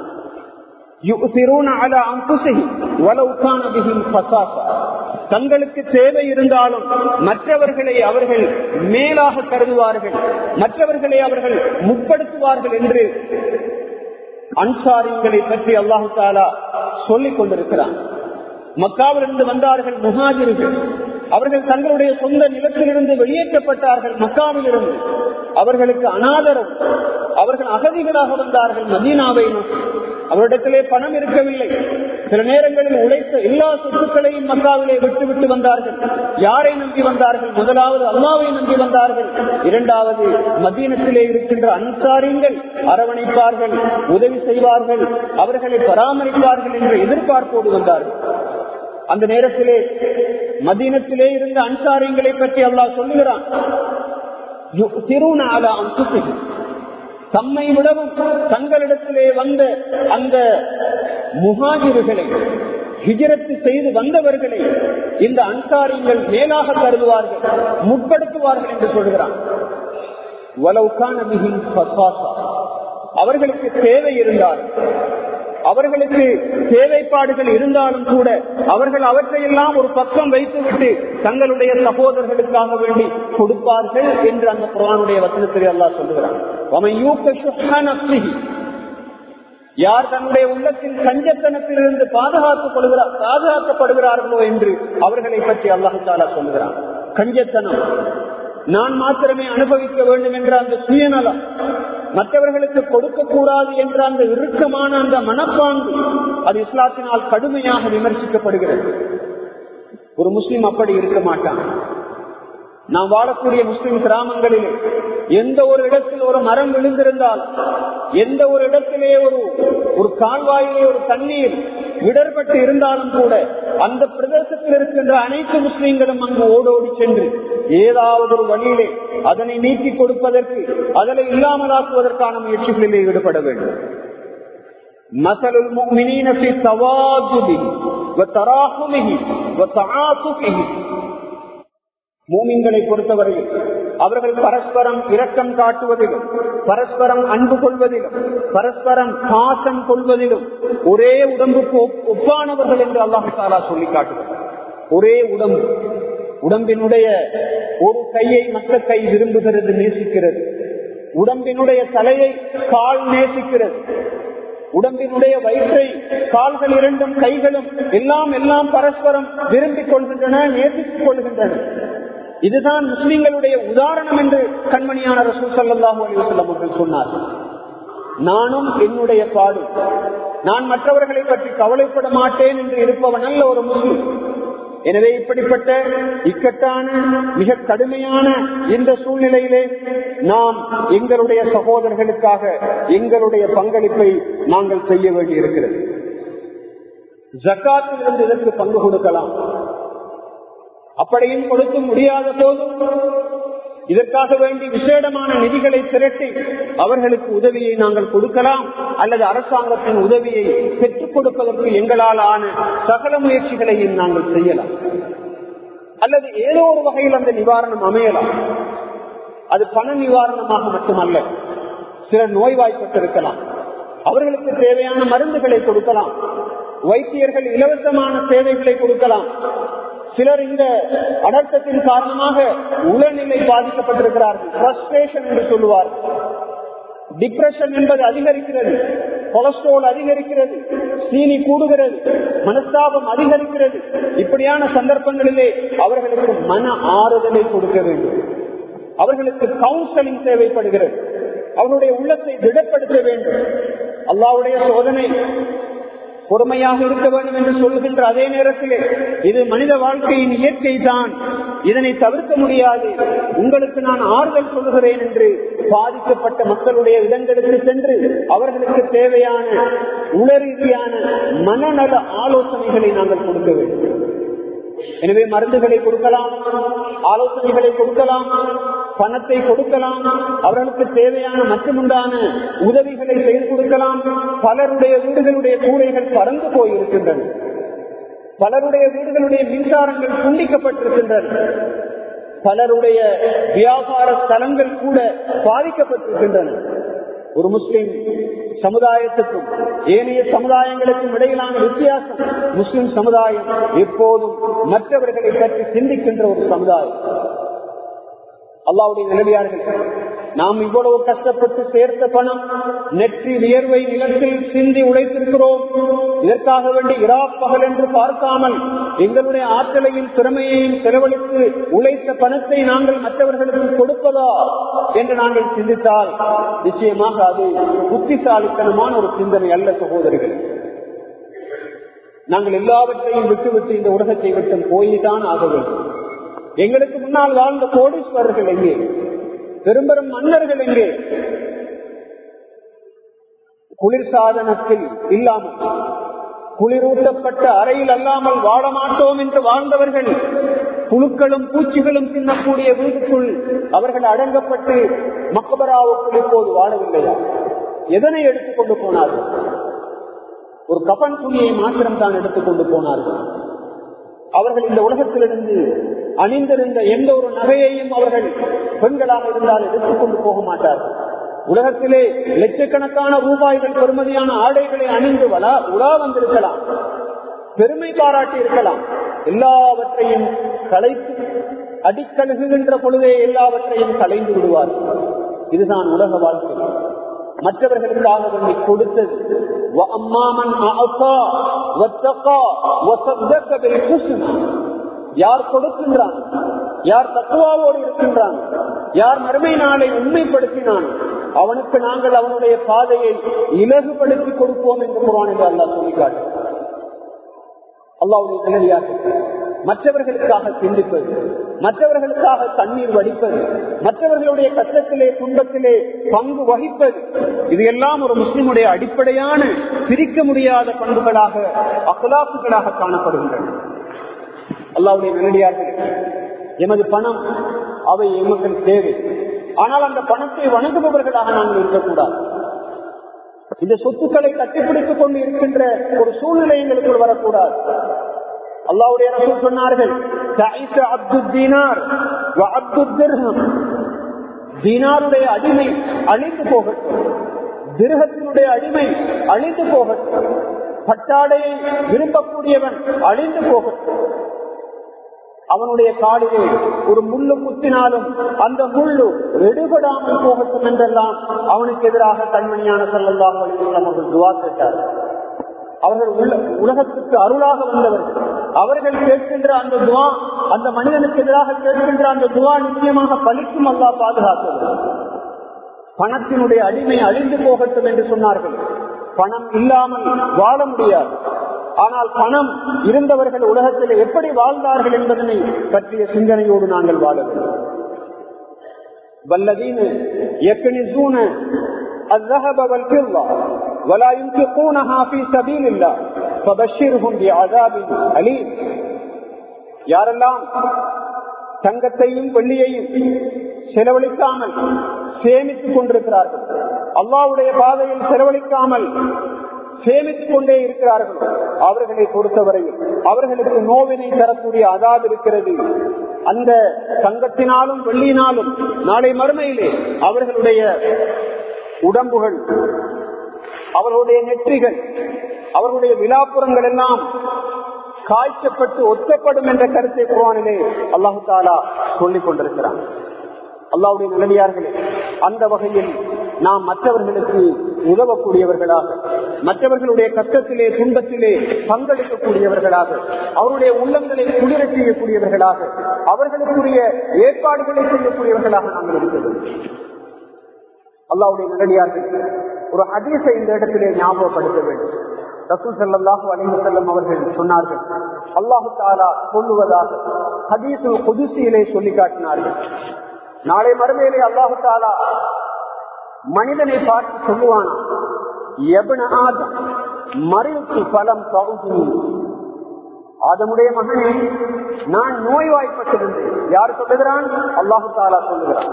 Speaker 1: தங்களுக்கு தேவை இருந்தாலும் மற்றவர்களை அவர்கள் மேலாக கருதுவார்கள் மற்றவர்களை அவர்கள் முற்படுத்துவார்கள் என்று அன்சாரியங்களை பற்றி அல்லாஹு தாலா சொல்லிக் கொண்டிருக்கிறான் மக்காவிலிருந்து வந்தார்கள் முஹாஜிர்கள் அவர்கள் தங்களுடைய சொந்த நிலத்திலிருந்து வெளியேற்றப்பட்டார்கள் மக்காவிலிருந்து அவர்களுக்கு அனாதரம் அவர்கள் அகதிகளாக வந்தார்கள் மதீனாவை நோக்கி அவரிடத்திலே பணம் இருக்கவில்லை சில நேரங்களில் உழைத்த எல்லா சொத்துக்களையும் மக்காவிலே விட்டு விட்டு வந்தார்கள் யாரை நம்பி வந்தார்கள் முதலாவது அல்லாவை நம்பி வந்தார்கள் இரண்டாவது மதீனத்திலே இருக்கின்ற அன்சாரியங்கள் அரவணைப்பார்கள் உதவி செய்வார்கள் அவர்களை பராமரிப்பார்கள் என்ற எதிர்பார்ப்போடு வந்தார்கள் அந்த நேரத்திலே மதீனத்திலே இருந்த அன்சாரியங்களை பற்றி அல்லாஹ் சொல்லுகிறான் தம்மை விடவும் தங்களிடத்திலே வந்த அந்த முகாஜிர்களை ஹிஜரத்து செய்து வந்தவர்களை இந்த அன்சாரியங்கள் மேலாக கருதுவார்கள் முற்படுத்துவார்கள் என்று சொல்கிறான் அவர்களுக்கு தேவை இருந்தால் அவர்களுக்கு தேவைப்பாடுகள் இருந்தாலும் கூட அவர்கள் அவற்றையெல்லாம் ஒரு பக்கம் வைத்துவிட்டு தங்களுடைய சகோதரர்களுக்காக வேண்டி கொடுப்பார்கள் என்று அந்த குரானுடைய வசனத்தில் அல்லா சொல்லுகிறான் யார் தன்னுடைய உள்ளத்தில் கஞ்சத்தனத்திலிருந்து பாதுகாத்துக் கொள்கிறார் பாதுகாக்கப்படுகிறார்களோ என்று அவர்களை பற்றி அல்லாஹு தாலா சொல்லுகிறான் கஞ்சத்தனம் நான் மாத்திரமே அனுபவிக்க வேண்டும் என்ற அந்த சுயநலம் மற்றவர்களுக்கு கொடுக்க கூடாது என்ற அந்த இறுக்கமான அந்த மனப்பாங்கு அது இஸ்லாத்தினால் கடுமையாக விமர்சிக்கப்படுகிறது ஒரு முஸ்லிம் அப்படி இருக்க மாட்டான் நாம் வாழக்கூடிய முஸ்லிம் கிராமங்களிலே எந்த ஒரு இடத்தில் ஒரு மரம் விழுந்திருந்தால் எந்த ஒரு இடத்திலே ஒரு ஒரு கால்வாயிலே ஒரு தண்ணீர் விடற்பட்டு இருந்தாலும் கூட அந்த பிரதேசத்தில் இருக்கின்ற அனைத்து முஸ்லிம்களும் அங்கு ஓடோடி சென்று ஏதாவது ஒரு வழியிலே அதனை நீக்கி கொடுப்பதற்கு அதனை இல்லாமலாக்குவதற்கான முயற்சிகளிலே ஈடுபட வேண்டும் மசலுல் முஃமினீன ஃபி தவாதுபி மூமின்களை பொறுத்தவரையில் அவர்கள் பரஸ்பரம் இரக்கம் காட்டுவதிலும் பரஸ்பரம் அன்பு கொள்வதிலும் பரஸ்பரம் பாசம் கொள்வதிலும் ஒரே உடம்புக்கு ஒப்பானவர்கள் என்று அல்லாஹு தாலா சொல்லி காட்டுகிறார் ஒரே உடம்பு உடம்பினுடைய ஒரு கையை மற்ற கை விரும்புகிறது நேசிக்கிறது உடம்பினுடைய தலையை கால் நேசிக்கிறது உடம்பினுடைய வயிற்றை கால்கள் இரண்டும் கைகளும் எல்லாம் எல்லாம் பரஸ்பரம் விரும்பிக் கொள்கின்றன நேசித்துக் கொள்கின்றன இதுதான் முஸ்லிம்களுடைய உதாரணம் என்று கண்மணியான ரசூல் சல்லாஹூ அலிவசல்லம் அவர்கள் சொன்னார் நானும் என்னுடைய பாடு நான் மற்றவர்களை பற்றி கவலைப்பட மாட்டேன் என்று இருப்பவன் அல்ல ஒரு முஸ்லிம் எனவே இப்படிப்பட்ட இக்கட்டான மிக கடுமையான இந்த சூழ்நிலையிலே நாம் எங்களுடைய சகோதரர்களுக்காக எங்களுடைய பங்களிப்பை நாங்கள் செய்ய வேண்டி இருக்கிறது ஜக்காத்திலிருந்து இதற்கு பங்கு கொடுக்கலாம் அப்படியும் கொடுக்க முடியாத போதும் இதற்காக வேண்டி விசேடமான நிதிகளை திரட்டி அவர்களுக்கு உதவியை நாங்கள் கொடுக்கலாம் அல்லது அரசாங்கத்தின் உதவியை பெற்றுக் கொடுப்பதற்கு எங்களால் ஆன சகல முயற்சிகளையும் நாங்கள் செய்யலாம் அல்லது ஏதோ ஒரு வகையில் அந்த நிவாரணம் அமையலாம் அது பண நிவாரணமாக மட்டுமல்ல சிலர் நோய்வாய்ப்பட்டிருக்கலாம் அவர்களுக்கு தேவையான மருந்துகளை கொடுக்கலாம் வைத்தியர்கள் இலவசமான சேவைகளை கொடுக்கலாம் சிலர் இந்த அடக்கத்தின் காரணமாக உளநிலை பாதிக்கப்பட்டிருக்கிறார்கள் என்று சொல்லுவார் டிப்ரெஷன் என்பது அதிகரிக்கிறது கொலஸ்ட்ரால் அதிகரிக்கிறது சீனி கூடுகிறது மனஸ்தாபம் அதிகரிக்கிறது இப்படியான சந்தர்ப்பங்களிலே அவர்களுக்கு மன ஆறுதலை கொடுக்க வேண்டும் அவர்களுக்கு கவுன்சிலிங் தேவைப்படுகிறது அவருடைய உள்ளத்தை திடப்படுத்த வேண்டும் அல்லாவுடைய சோதனை பொறுமையாக இருக்க வேண்டும் என்று சொல்லுகின்ற அதே நேரத்திலே இது மனித வாழ்க்கையின் இயற்கை தான் இதனை தவிர்க்க முடியாது உங்களுக்கு நான் ஆறுதல் சொல்லுகிறேன் என்று பாதிக்கப்பட்ட மக்களுடைய இடங்களுக்கு சென்று அவர்களுக்கு தேவையான உளரீதியான மனநல ஆலோசனைகளை நாங்கள் கொடுக்க வேண்டும் எனவே மருந்துகளை கொடுக்கலாம் ஆலோசனைகளை கொடுக்கலாம் பணத்தை கொடுக்கலாம் அவர்களுக்கு தேவையான மற்றுமுண்டான உதவிகளை செய்து கொடுக்கலாம் பலருடைய வீடுகளுடைய கூரைகள் பறந்து போயிருக்கின்றன பலருடைய வீடுகளுடைய மின்சாரங்கள் துண்டிக்கப்பட்டிருக்கின்றன பலருடைய வியாபார ஸ்தலங்கள் கூட பாதிக்கப்பட்டிருக்கின்றன ஒரு முஸ்லிம் சமுதாயத்துக்கும் ஏனைய சமுதாயங்களுக்கும் இடையிலான வித்தியாசம் முஸ்லிம் சமுதாயம் எப்போதும் மற்றவர்களை பற்றி சிந்திக்கின்ற ஒரு சமுதாயம் அல்லாவுடைய நிலவியார்கள் நாம் இவ்வளவு கஷ்டப்பட்டு சேர்த்த பணம் நெற்றி வியர்வை நிலத்தில் சிந்தி உழைத்திருக்கிறோம் இதற்காக வேண்டி இரா பகல் என்று பார்க்காமல் எங்களுடைய ஆற்றலையும் திறமையையும் செலவழித்து உழைத்த பணத்தை நாங்கள் மற்றவர்களுக்கு கொடுப்பதா என்று நாங்கள் சிந்தித்தால் நிச்சயமாக அது புத்திசாலித்தனமான ஒரு சிந்தனை அல்ல சகோதரிகள் நாங்கள் எல்லாவற்றையும் விட்டுவிட்டு இந்த உலகத்தை விட்டு போய்தான் ஆக வேண்டும் எங்களுக்கு முன்னால் வாழ்ந்த கோடீஸ்வரர்கள் எங்கே பெரும்பெரும் மன்னர்கள் எங்கே குளிர்சாதனத்தில் இல்லாமல் குளிரூட்டப்பட்ட அறையில் அல்லாமல் வாழ மாட்டோம் என்று வாழ்ந்தவர்கள் புழுக்களும் பூச்சிகளும் தின்னக்கூடிய வீட்டுக்குள் அவர்கள் அடங்கப்பட்டு மக்கபராவுக்குள் இப்போது வாழவில்லையா எதனை எடுத்துக்கொண்டு போனார்கள் ஒரு கபன் துணியை மாத்திரம் தான் எடுத்துக்கொண்டு போனார்கள் அவர்கள் இந்த உலகத்திலிருந்து அணிந்திருந்த எந்த ஒரு நகையையும் அவர்கள் பெண்களாக இருந்தால் எடுத்துக்கொண்டு போக மாட்டார்கள் உலகத்திலே லட்சக்கணக்கான ரூபாய்கள் பெருமதியான ஆடைகளை அணிந்து வளா உலா வந்திருக்கலாம் பெருமை பாராட்டி இருக்கலாம் எல்லாவற்றையும் கலைத்து அடிக்கழுகுகின்ற பொழுதே எல்லாவற்றையும் கலைந்து விடுவார்கள் இதுதான் உலக வாழ்க்கை மற்றவர்களுக்காக வேண்டி கொடுத்தது யார் கொடுக்கின்றான் யார் தத்துவாவோடு இருக்கின்றான் யார் மறுமை நாளை உண்மைப்படுத்தினான் அவனுக்கு நாங்கள் அவனுடைய பாதையை இலகுபடுத்தி கொடுப்போம் என்று குரான் என்று அல்லா சொல்லிக்காட்டு அல்லாவுடைய நிலையாக மற்றவர்களுக்காக சிந்திப்பது மற்றவர்களுக்காக தண்ணீர் வடிப்பது மற்றவர்களுடைய கஷ்டத்திலே துன்பத்திலே பங்கு வகிப்பது இது எல்லாம் ஒரு முஸ்லிமுடைய அடிப்படையான பிரிக்க முடியாத பண்புகளாக அகலாசுகளாக காணப்படுகின்றன அல்லாவுடைய நேரடியாக எமது பணம் அவை எமக்கு தேவை ஆனால் அந்த பணத்தை வணங்குபவர்களாக நாங்கள் இருக்கக்கூடாது இந்த சொத்துக்களை கட்டிப்பிடித்துக் கொண்டு இருக்கின்ற ஒரு சூழ்நிலை எங்களுக்குள் வரக்கூடாது அல்லாவுடைய ரசூல் சொன்னார்கள் அப்துல் தீனார் அப்துல் திர்ஹம் தீனாருடைய அடிமை அழிந்து போகட்டும் திருகத்தினுடைய அடிமை அழிந்து போகட்டும் பட்டாடையை விரும்பக்கூடியவன் அழிந்து போகட்டும் அவனுடைய காலிலே ஒரு முள்ளு குத்தினாலும் அந்த முள்ளு எடுபடாமல் போகட்டும் என்றெல்லாம் அவனுக்கு எதிராக கண்மணியான செல்லல்லாம் அவர்கள் துவா கேட்டார் அவர்கள் உலகத்துக்கு அருளாக வந்தவர்கள் அவர்கள் கேட்கின்ற அந்த துவா அந்த மனிதனுக்கு எதிராக கேட்கின்ற அந்த துவா நிச்சயமாக பலிக்கும் அல்லா பாதுகாத்தது பணத்தினுடைய அடிமை அழிந்து போகட்டும் என்று சொன்னார்கள் பணம் இல்லாமல் வாழ முடியாது ஆனால் பணம் இருந்தவர்கள் உலகத்தில் எப்படி வாழ்ந்தார்கள் என்பதனை பற்றிய சிந்தனையோடு நாங்கள் வாழ வேண்டும் வல்லதீன يكنزون الذهب والفضة ولا ينفقونها في سبيل الله فبشرهم بعذاب أليم யாரெல்லாம் தங்கத்தையும் வெள்ளியையும் செலவழிக்காமல் சேமித்துக் கொண்டிருக்கிறார்கள் அல்லாவுடைய பாதையில் செலவழிக்காமல் சேமித்துக் கொண்டே இருக்கிறார்கள் அவர்களை பொறுத்தவரையில் அவர்களுக்கு நோவினை தரக்கூடிய அதாது இருக்கிறது அந்த தங்கத்தினாலும் வெள்ளியினாலும் நாளை மறுமையிலே அவர்களுடைய உடம்புகள் அவர்களுடைய நெற்றிகள் அவர்களுடைய விழாப்புறங்கள் எல்லாம் காய்ச்சப்பட்டு ஒத்தப்படும் என்ற கருத்தை குரானிலே அல்லாஹு தாலா சொல்லிக் கொண்டிருக்கிறான் அல்லாவுடைய நிலையார்களே அந்த வகையில் நாம் மற்றவர்களுக்கு உதவக்கூடியவர்களாக மற்றவர்களுடைய கஷ்டத்திலே துன்பத்திலே பங்களிக்கக்கூடியவர்களாக அவருடைய உள்ளங்களை குளிர செய்யக்கூடியவர்களாக அவர்களுக்குரிய ஏற்பாடுகளை செய்யக்கூடியவர்களாக நாங்கள் இருக்கிறது அல்லாவுடைய நிலையார்கள் ஒரு ஹதீஸை இந்த இடத்திலே ஞாபகப்படுத்த வேண்டும் ரசூல் செல்லல்லாஹு அலிஹு செல்லம் அவர்கள் சொன்னார்கள் அல்லாஹு தாலா சொல்லுவதாக ஹதீசுல் குதிசியிலே சொல்லி காட்டினார்கள் நாளை மறுமையிலே அல்லாஹு தாலா மனிதனை பார்த்து சொல்லுவானா எபன ஆதம் மறைவுக்கு பலம் பகுதி ஆதமுடைய மகனே நான் நோய்வாய்ப்பட்டிருந்தேன் யார் சொல்லுகிறான் அல்லாஹு தாலா சொல்லுகிறான்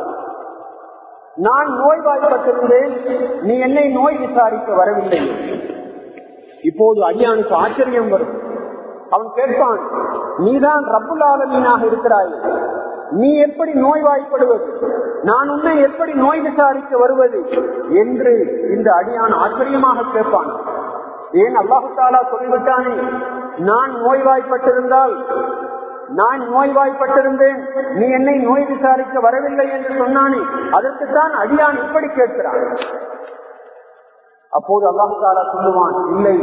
Speaker 1: நான் நோய்வாய்ப்பட்டிருந்தேன் நீ என்னை நோய் விசாரிக்க வரவில்லை இப்போது அடியானுக்கு ஆச்சரியம் வரும் அவன் கேட்பான் நீதான் ரப்புல் ஆலமீனாக இருக்கிறாய் நீ எப்படி நோய்வாய்ப்படுவது நான் உன்னை எப்படி நோய் விசாரிக்க வருவது என்று இந்த அடியான் ஆச்சரியமாக கேட்பான் ஏன் அல்லாஹு தாலா சொல்லிவிட்டானே நான் நோய்வாய்ப்பட்டிருந்தால் நான் நோய்வாய்ப்பட்டிருந்தேன் நீ என்னை நோய் விசாரிக்க வரவில்லை என்று சொன்னானே அதற்குத்தான் அடியான் இப்படி கேட்கிறான் அப்போது அல்லாஹு தாலா சொல்லுவான் இல்லை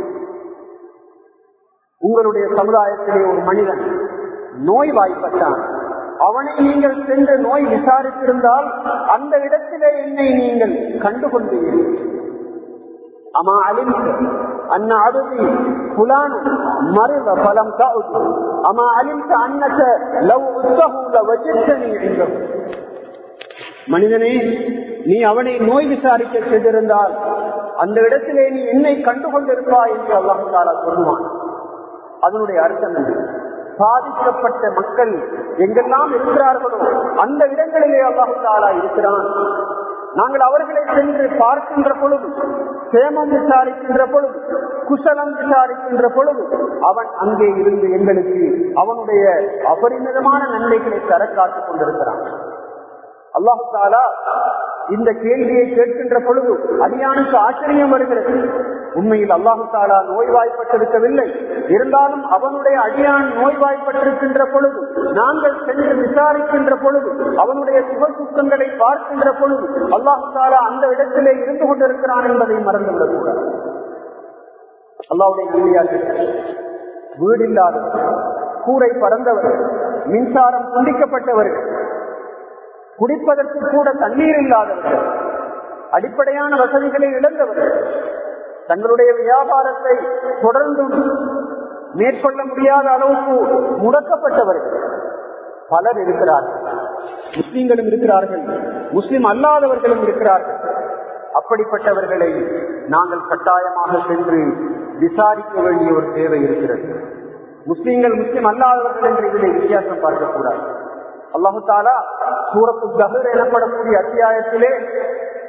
Speaker 1: உங்களுடைய சமுதாயத்திலே ஒரு மனிதன் நோய் வாய்ப்பட்டான் அவனை நீங்கள் சென்று நோய் விசாரித்திருந்தால் அந்த இடத்திலே என்னை நீங்கள் கண்டுகொண்டீர்கள் அமா அலிம்த அன்ன அருதி புலான் மருத பலம் தவுது அமா அலிம்த அன்னக லவ் உத்தகுல வஜித்தனி என்றும் மனிதனே நீ அவனை நோய் விசாரிக்க செய்திருந்தால் அந்த இடத்திலே நீ என்னை கண்டுகொண்டிருப்பாய் என்று அல்லாஹாலா சொல்லுவான் அதனுடைய அர்த்தம் என்ன பாதிக்கப்பட்ட மக்கள் எங்கெல்லாம் இருக்கிறார்களோ அந்த இடங்களிலே அல்லாஹாலா இருக்கிறான் நாங்கள் அவர்களை சென்று பார்க்கின்ற பொழுது சேமம் விசாரிக்கின்ற பொழுது குசலம் விசாரிக்கின்ற பொழுது அவன் அங்கே இருந்து எங்களுக்கு அவனுடைய அபரிமிதமான நன்மைகளை தர காத்துக் கொண்டிருக்கிறான் அல்லாஹு தாலா இந்த கேள்வியை கேட்கின்ற பொழுது அடியானுக்கு ஆச்சரியம் வருகிறது உண்மையில் அல்லாஹு தாலா நோய்வாய்ப்பட்டிருக்கவில்லை இருந்தாலும் அவனுடைய அடியான் நோய்வாய்ப்பட்டிருக்கின்ற பொழுது நாங்கள் சென்று விசாரிக்கின்ற பொழுது அவனுடைய சுக சுத்தங்களை பார்க்கின்ற பொழுது அல்லாஹு தாலா அந்த இடத்திலே இருந்து கொண்டிருக்கிறான் என்பதை மறந்துவிடக்கூடாது அல்லாவுடைய நன்மையாக வீடு இல்லாதவர்கள் கூரை பறந்தவர்கள் மின்சாரம் துண்டிக்கப்பட்டவர்கள் குடிப்பதற்கு கூட தண்ணீர் இல்லாதவர்கள் அடிப்படையான வசதிகளை இழந்தவர்கள் தங்களுடைய வியாபாரத்தை தொடர்ந்து மேற்கொள்ள முடியாத அளவுக்கு முடக்கப்பட்டவர்கள் பலர் இருக்கிறார்கள் முஸ்லிம்களும் இருக்கிறார்கள் முஸ்லிம் அல்லாதவர்களும் இருக்கிறார்கள் அப்படிப்பட்டவர்களை நாங்கள் கட்டாயமாக சென்று விசாரிக்க வேண்டிய ஒரு தேவை இருக்கிறது முஸ்லிம்கள் முஸ்லிம் அல்லாதவர்கள் என்று இதிலே வித்தியாசம் பார்க்கக்கூடாது அல்லாஹு தாலா சூரத்து கஹர் எனப்படக்கூடிய அத்தியாயத்திலே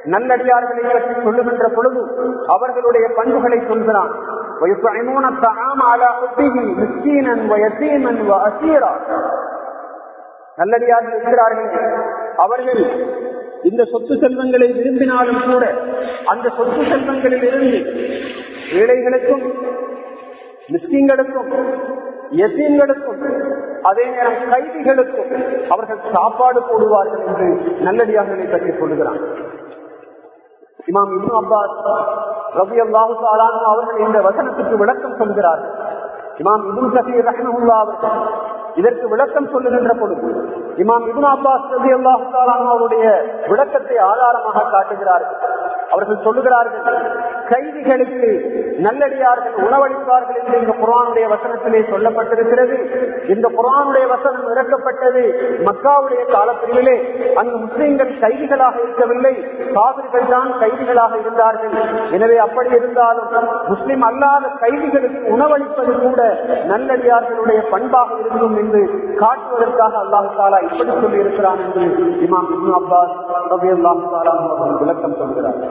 Speaker 1: நல்லடியார்களை பற்றி சொல்லுகின்ற பொழுது அவர்களுடைய பண்புகளை சொல்கிறான் ويطعمون الطعام على حبه مسكينا ويتيما واسيرا நல்லடியார்கள் இருக்கிறார்கள் அவர்கள் இந்த சொத்து செல்வங்களை விரும்பினாலும் கூட அந்த சொத்து செல்வங்களில் இருந்து ஏழைகளுக்கும் மிஸ்கிங்களுக்கும் எத்தீன்களுக்கும் அதே நேரம் கைதிகளுக்கும் அவர்கள் சாப்பாடு போடுவார்கள் என்று நல்லடியார்களை பற்றி சொல்லுகிறான் இமாம் இப்னு அப்பாஸ் ரபி அல்லாஹு அவர்கள் இந்த வசனத்துக்கு விளக்கம் சொல்கிறார்கள் இமாம் இபுன் கசீர் ரஹ்மஹுல்லா அவர்கள் இதற்கு விளக்கம் சொல்லுகின்ற பொழுது இமாம் இபுன் அப்பாஸ் ரபி அல்லாஹு அவருடைய விளக்கத்தை ஆதாரமாக காட்டுகிறார்கள் அவர்கள் சொல்லுகிறார்கள் கைதிகளுக்கு நல்லடியார்கள் உணவளிப்பார்கள் என்று இந்த குரானுடைய வசனத்திலே சொல்லப்பட்டிருக்கிறது இந்த குரானுடைய வசனம் இறக்கப்பட்டது மக்காவுடைய காலப்பிரிவிலே அங்கு முஸ்லிம்கள் கைதிகளாக இருக்கவில்லை காவிர்கள் தான் கைதிகளாக இருந்தார்கள் எனவே அப்படி இருந்தாலும் முஸ்லிம் அல்லாத கைதிகளுக்கு உணவளிப்பது கூட நல்லடியார்களுடைய பண்பாக இருக்கும் என்று காட்டுவதற்காக அல்லாஹு தாலா இப்படி சொல்லி இருக்கிறான் என்று இமாம் இப்னு அப்பாஸ் ரபி அல்லாஹு தாலா அவர்கள் விளக்கம் சொல்கிறார்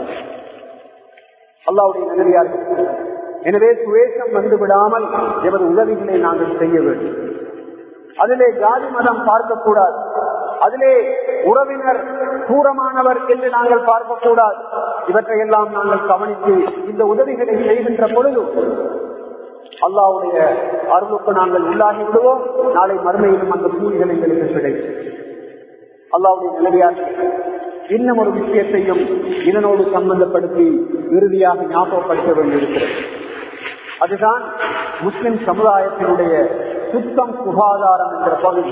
Speaker 1: அல்லாவுடைய நல்லடியார்கள் எனவே சுவேஷம் வந்து விடாமல் எமது உதவிகளை நாங்கள் செய்ய வேண்டும் அதிலே ஜாதி மதம் பார்க்கக்கூடாது அதிலே உறவினர் தூரமானவர் என்று நாங்கள் பார்க்கக்கூடாது இவற்றையெல்லாம் நாங்கள் கவனித்து இந்த உதவிகளை செய்கின்ற பொழுது அல்லாவுடைய அருளுக்கு நாங்கள் உள்ளாகி விடுவோம் நாளை மறுமையிலும் அந்த கூலிகள் எங்களுக்கு கிடைக்கும் அல்லாவுடைய நிலையார்கள் இன்னும் ஒரு விஷயத்தையும் இதனோடு சம்பந்தப்படுத்தி இறுதியாக ஞாபகப்படுத்த வேண்டியிருக்கிறது அதுதான் முஸ்லிம் சமுதாயத்தினுடைய சுத்தம் சுகாதாரம் என்ற பகுதி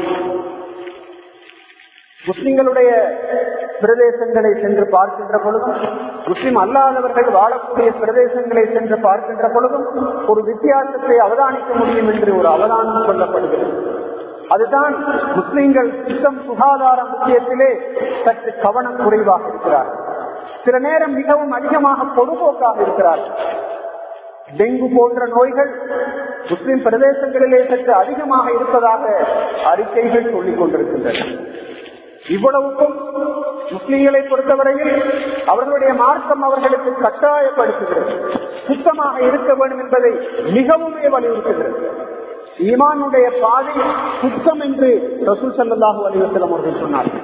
Speaker 1: முஸ்லிம்களுடைய பிரதேசங்களை சென்று பார்க்கின்ற பொழுதும் முஸ்லிம் அல்லாதவர்கள் வாழக்கூடிய பிரதேசங்களை சென்று பார்க்கின்ற பொழுதும் ஒரு வித்தியாசத்தை அவதானிக்க முடியும் என்று ஒரு அவதானம் சொல்லப்படுகிறது அதுதான் முஸ்லிம்கள் சுத்தம் சுகாதாரம் விஷயத்திலே சற்று கவனம் குறைவாக இருக்கிறார் சில நேரம் மிகவும் அதிகமாக பொதுபோக்காக இருக்கிறார்கள் டெங்கு போன்ற நோய்கள் முஸ்லிம் பிரதேசங்களிலே சற்று அதிகமாக இருப்பதாக அறிக்கைகள் சொல்லிக் கொண்டிருக்கின்றன இவ்வளவுக்கும் முஸ்லிம்களை பொறுத்தவரையில் அவர்களுடைய மார்க்கம் அவர்களுக்கு கட்டாயப்படுத்துகிறது சுத்தமாக இருக்க வேண்டும் என்பதை மிகவுமே வலியுறுத்துகிறது ஈமானுடைய பாதை சுத்தம் என்று ரசூல் சல்லாஹூ அலிவசலம் அவர்கள் சொன்னார்கள்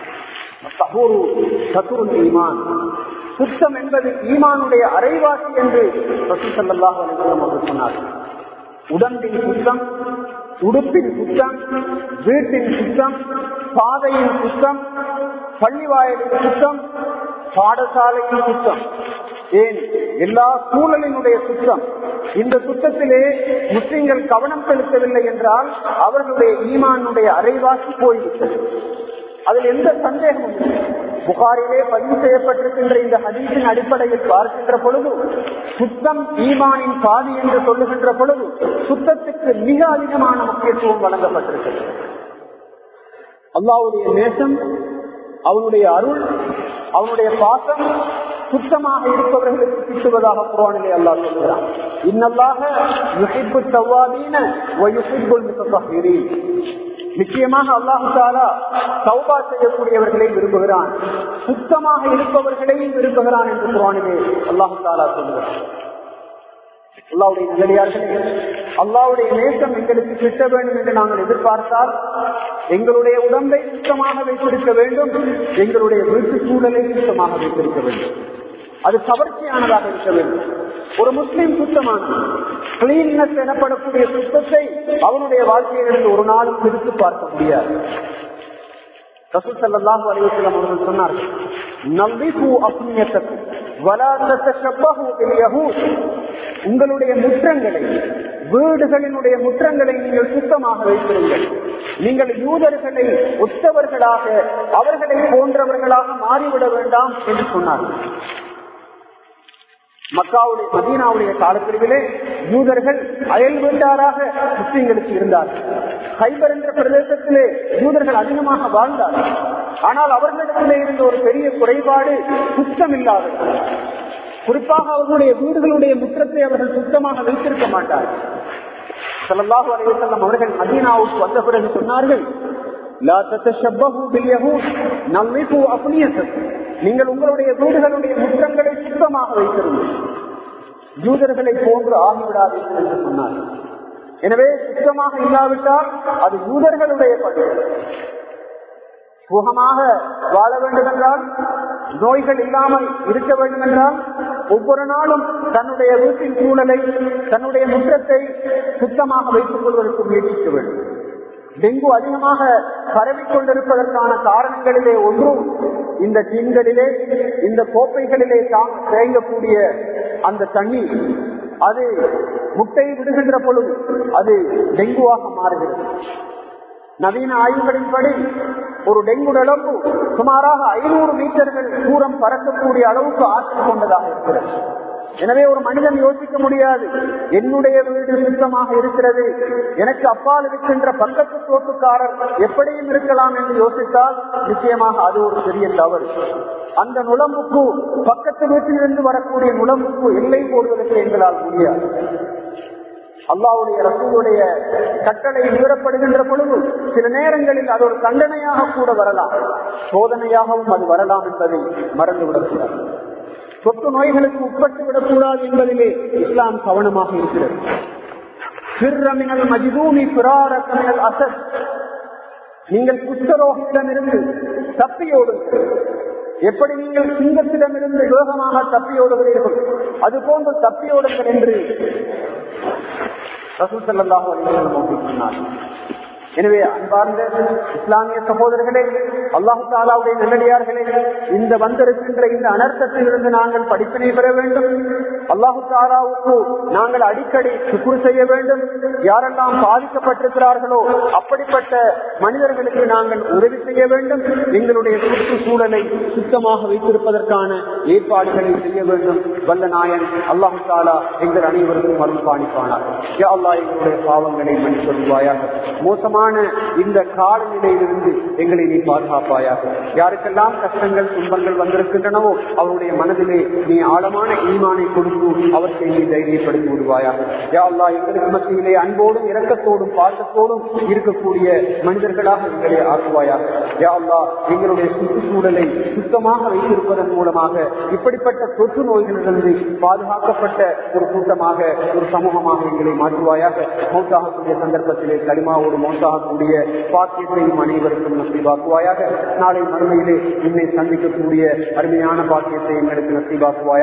Speaker 1: ஈமான் சுத்தம் என்பது ஈமானுடைய அரைவாசி என்று ரசூல் சல்லாஹூ அலிவசலம் அவர்கள் சொன்னார்கள் உடம்பின் சுத்தம் உடுப்பின் சுத்தம் வீட்டின் சுத்தம் பாதையின் சுத்தம் பள்ளிவாயலின் சுத்தம் பாடசாலையின் சுத்தம் ஏன் எல்லா சூழலினுடைய சுத்தம் இந்த சுத்தத்திலே முஸ்லிம்கள் கவனம் செலுத்தவில்லை என்றால் அவர்களுடைய ஈமானுடைய அரைவாசி போய்விட்டது அதில் எந்த சந்தேகமும் இல்லை புகாரிலே பதிவு செய்யப்பட்டிருக்கின்ற இந்த ஹதீஸின் அடிப்படையில் பார்க்கின்ற பொழுது சுத்தம் ஈமானின் பாதி என்று சொல்லுகின்ற பொழுது சுத்தத்துக்கு மிக அதிகமான முக்கியத்துவம் வழங்கப்பட்டிருக்கிறது அல்லாவுடைய நேசம் அவனுடைய அருள் அவனுடைய பாசம் சுத்தமாக இருப்பவர்களுக்கு கிட்டுவதாக குரானிலே அல்லா சொல்கிறான் இன்னல்லாக யுஹிப்பு தவ்வாதீன வயுஹிப்புல் முத்தஹிரீன் நிச்சயமாக அல்லாஹு தாலா சௌபா செய்யக்கூடியவர்களை விரும்புகிறான் சுத்தமாக இருப்பவர்களையும் விரும்புகிறான் என்று குரானிலே அல்லாஹு தாலா சொல்கிறான் அல்லாவுடைய நல்லடியார்களே அல்லாவுடைய நேசம் எங்களுக்கு கிட்ட வேண்டும் என்று நாங்கள் எதிர்பார்த்தால் எங்களுடைய உடம்பை சுத்தமாக வைத்திருக்க வேண்டும் எங்களுடைய வீட்டு சூழலை சுத்தமாக வைத்திருக்க வேண்டும் அது கவர்ச்சியானதாக இருக்க வேண்டும் ஒரு முஸ்லீம் சுத்தமான கிளீன்னஸ் எனப்படக்கூடிய சுத்தத்தை அவனுடைய வாழ்க்கையிலிருந்து ஒரு நாளும் பிரித்து பார்க்க முடியாது ரசூல் ஸல்லல்லாஹு அலைஹி வஸல்லம் அவர்கள் சொன்னார்கள் நவ்விஃபு அஃனியத்தக்கும் வலா தத்தஷப்பஹு பில் யஹூத் உங்களுடைய முற்றங்களை வீடுகளினுடைய முற்றங்களை நீங்கள் சுத்தமாக வைத்திருங்கள் நீங்கள் யூதர்களை ஒத்தவர்களாக அவர்களை போன்றவர்களாக மாறிவிட வேண்டாம் என்று சொன்னார்கள் மக்காவுடைய மதீனாவுடைய காலப்பிரிவிலே யூதர்கள் அயல் வீட்டாராக முஸ்லிம்களுக்கு இருந்தார்கள் ஹைபர் என்ற பிரதேசத்திலே யூதர்கள் அதிகமாக வாழ்ந்தார்கள் ஆனால் அவர்களிடத்திலே இருந்த ஒரு பெரிய குறைபாடு சுத்தம் இல்லாதது குறிப்பாக அவர்களுடைய வீடுகளுடைய முற்றத்தை அவர்கள் சுத்தமாக வைத்திருக்க மாட்டார்கள் சல்லாஹூ அலைவசல்லம் அவர்கள் மதீனாவுக்கு வந்த பிறகு சொன்னார்கள் நீங்கள் உங்களுடைய வீடுகளுடைய முற்றங்களை சுத்தமாக வைத்திருங்கள் யூதர்களை போன்று ஆகிவிடாதீர்கள் என்று சொன்னார் எனவே சுத்தமாக இல்லாவிட்டால் அது யூதர்களுடைய பணி சுகமாக வாழ வேண்டும் என்றால் நோய்கள் இல்லாமல் இருக்க வேண்டும் என்றால் ஒவ்வொரு நாளும் தன்னுடைய வீட்டின் சூழலை தன்னுடைய முற்றத்தை சுத்தமாக வைத்துக் கொள்வதற்கு முயற்சிக்க வேண்டும் டெங்கு அதிகமாக பரவிக்கொண்டிருப்பதற்கான காரணங்களிலே ஒன்றும் இந்த டின்களிலே இந்த கோப்பைகளிலே தாம் தேங்கக்கூடிய அந்த தண்ணீர் அது முட்டை விடுகின்ற பொழுது அது டெங்குவாக மாறுகிறது நவீன ஆய்வுகளின்படி ஒரு டெங்கு இழப்பு சுமாராக ஐநூறு மீட்டர்கள் தூரம் பறக்கக்கூடிய அளவுக்கு ஆற்றல் கொண்டதாக இருக்கிறது எனவே ஒரு மனிதன் யோசிக்க முடியாது என்னுடைய வீடு சுத்தமாக இருக்கிறது எனக்கு அப்பால் இருக்கின்ற பக்கத்து தோட்டுக்காரர் எப்படியும் இருக்கலாம் என்று யோசித்தால் நிச்சயமாக அது ஒரு பெரிய தவறு அந்த நுழம்புக்கு பக்கத்து வீட்டிலிருந்து வரக்கூடிய நுழம்புக்கு எல்லை போடுவதற்கு எங்களால் முடியாது அல்லாவுடைய ரசூலுடைய கட்டளை மீறப்படுகின்ற பொழுது சில நேரங்களில் அது ஒரு தண்டனையாக கூட வரலாம் சோதனையாகவும் அது வரலாம் என்பதை மறந்துவிடக்கூடாது தொற்று நோய்களுக்கு உட்பட்டு விடக்கூடாது என்பதிலே இஸ்லாம் கவனமாக இருக்கிறது சிறமினல் மஜிதூமி பிராரக்கமினல் அசத் நீங்கள் குஷ்டரோகிடமிருந்து தப்பியோடுங்கள் எப்படி நீங்கள் சிங்கத்திடமிருந்து யோகமாக தப்பியோடுகிறீர்கள் அது போன்று தப்பியோடுங்கள் என்று ரசூல் சல்லாஹூ அலிவசல்லம் சொன்னார் எனவே அன்பார்ந்த இஸ்லாமிய சகோதரர்களே அல்லாஹு தாலாவுடைய நல்லடியார்களே இந்த வந்திருக்கின்ற இந்த அனர்த்தத்திலிருந்து நாங்கள் படிப்பினை பெற வேண்டும் அல்லாஹு தாலாவுக்கு நாங்கள் அடிக்கடி சுக்குறு செய்ய வேண்டும் யாரெல்லாம் பாதிக்கப்பட்டிருக்கிறார்களோ அப்படிப்பட்ட மனிதர்களுக்கு நாங்கள் உதவி செய்ய வேண்டும் எங்களுடைய சுற்றுச்சூழலை சுத்தமாக வைத்திருப்பதற்கான ஏற்பாடுகளை செய்ய வேண்டும் வல்ல நாயன் அல்லாஹு தாலா எங்கள் அனைவருக்கும் அருள் பாணிப்பானார் யா அல்லாஹ் எங்களுடைய பாவங்களை மன்னிக்கொள்வாயாக மோசமான இந்த காலநிலையிலிருந்து எங்களை நீ பாதுகாப்பாயாக யாருக்கெல்லாம் கஷ்டங்கள் துன்பங்கள் வந்திருக்கின்றனவோ அவருடைய மனதிலே நீ ஆழமான ஈமானை கொடுத்து அவற்றை நீ தைரியப்படுத்தி விடுவாயாக யா அல்லாஹ் எங்களுக்கு மத்தியிலே அன்போடும் இரக்கத்தோடும் பாசத்தோடும் இருக்கக்கூடிய மனிதர்களாக எங்களை ஆக்குவாயாக யா அல்லாஹ் எங்களுடைய சுற்றுச்சூழலை சுத்தமாக வைத்திருப்பதன் மூலமாக இப்படிப்பட்ட தொற்று நோய்களிலிருந்து பாதுகாக்கப்பட்ட ஒரு கூட்டமாக ஒரு சமூகமாக எங்களை மாற்றுவாயாக மௌத்தாகக்கூடிய சந்தர்ப்பத்திலே களிமாவோடு மௌத்தாகக்கூடிய பாக்கியத்தையும் அனைவருக்கும் நசீபாக்குவாயாக நாளை மறுமையிலே உன்னை சந்திக்கக்கூடிய அருமையான பாக்கியத்தை எங்களுக்கு நசீபாக்குவாயாக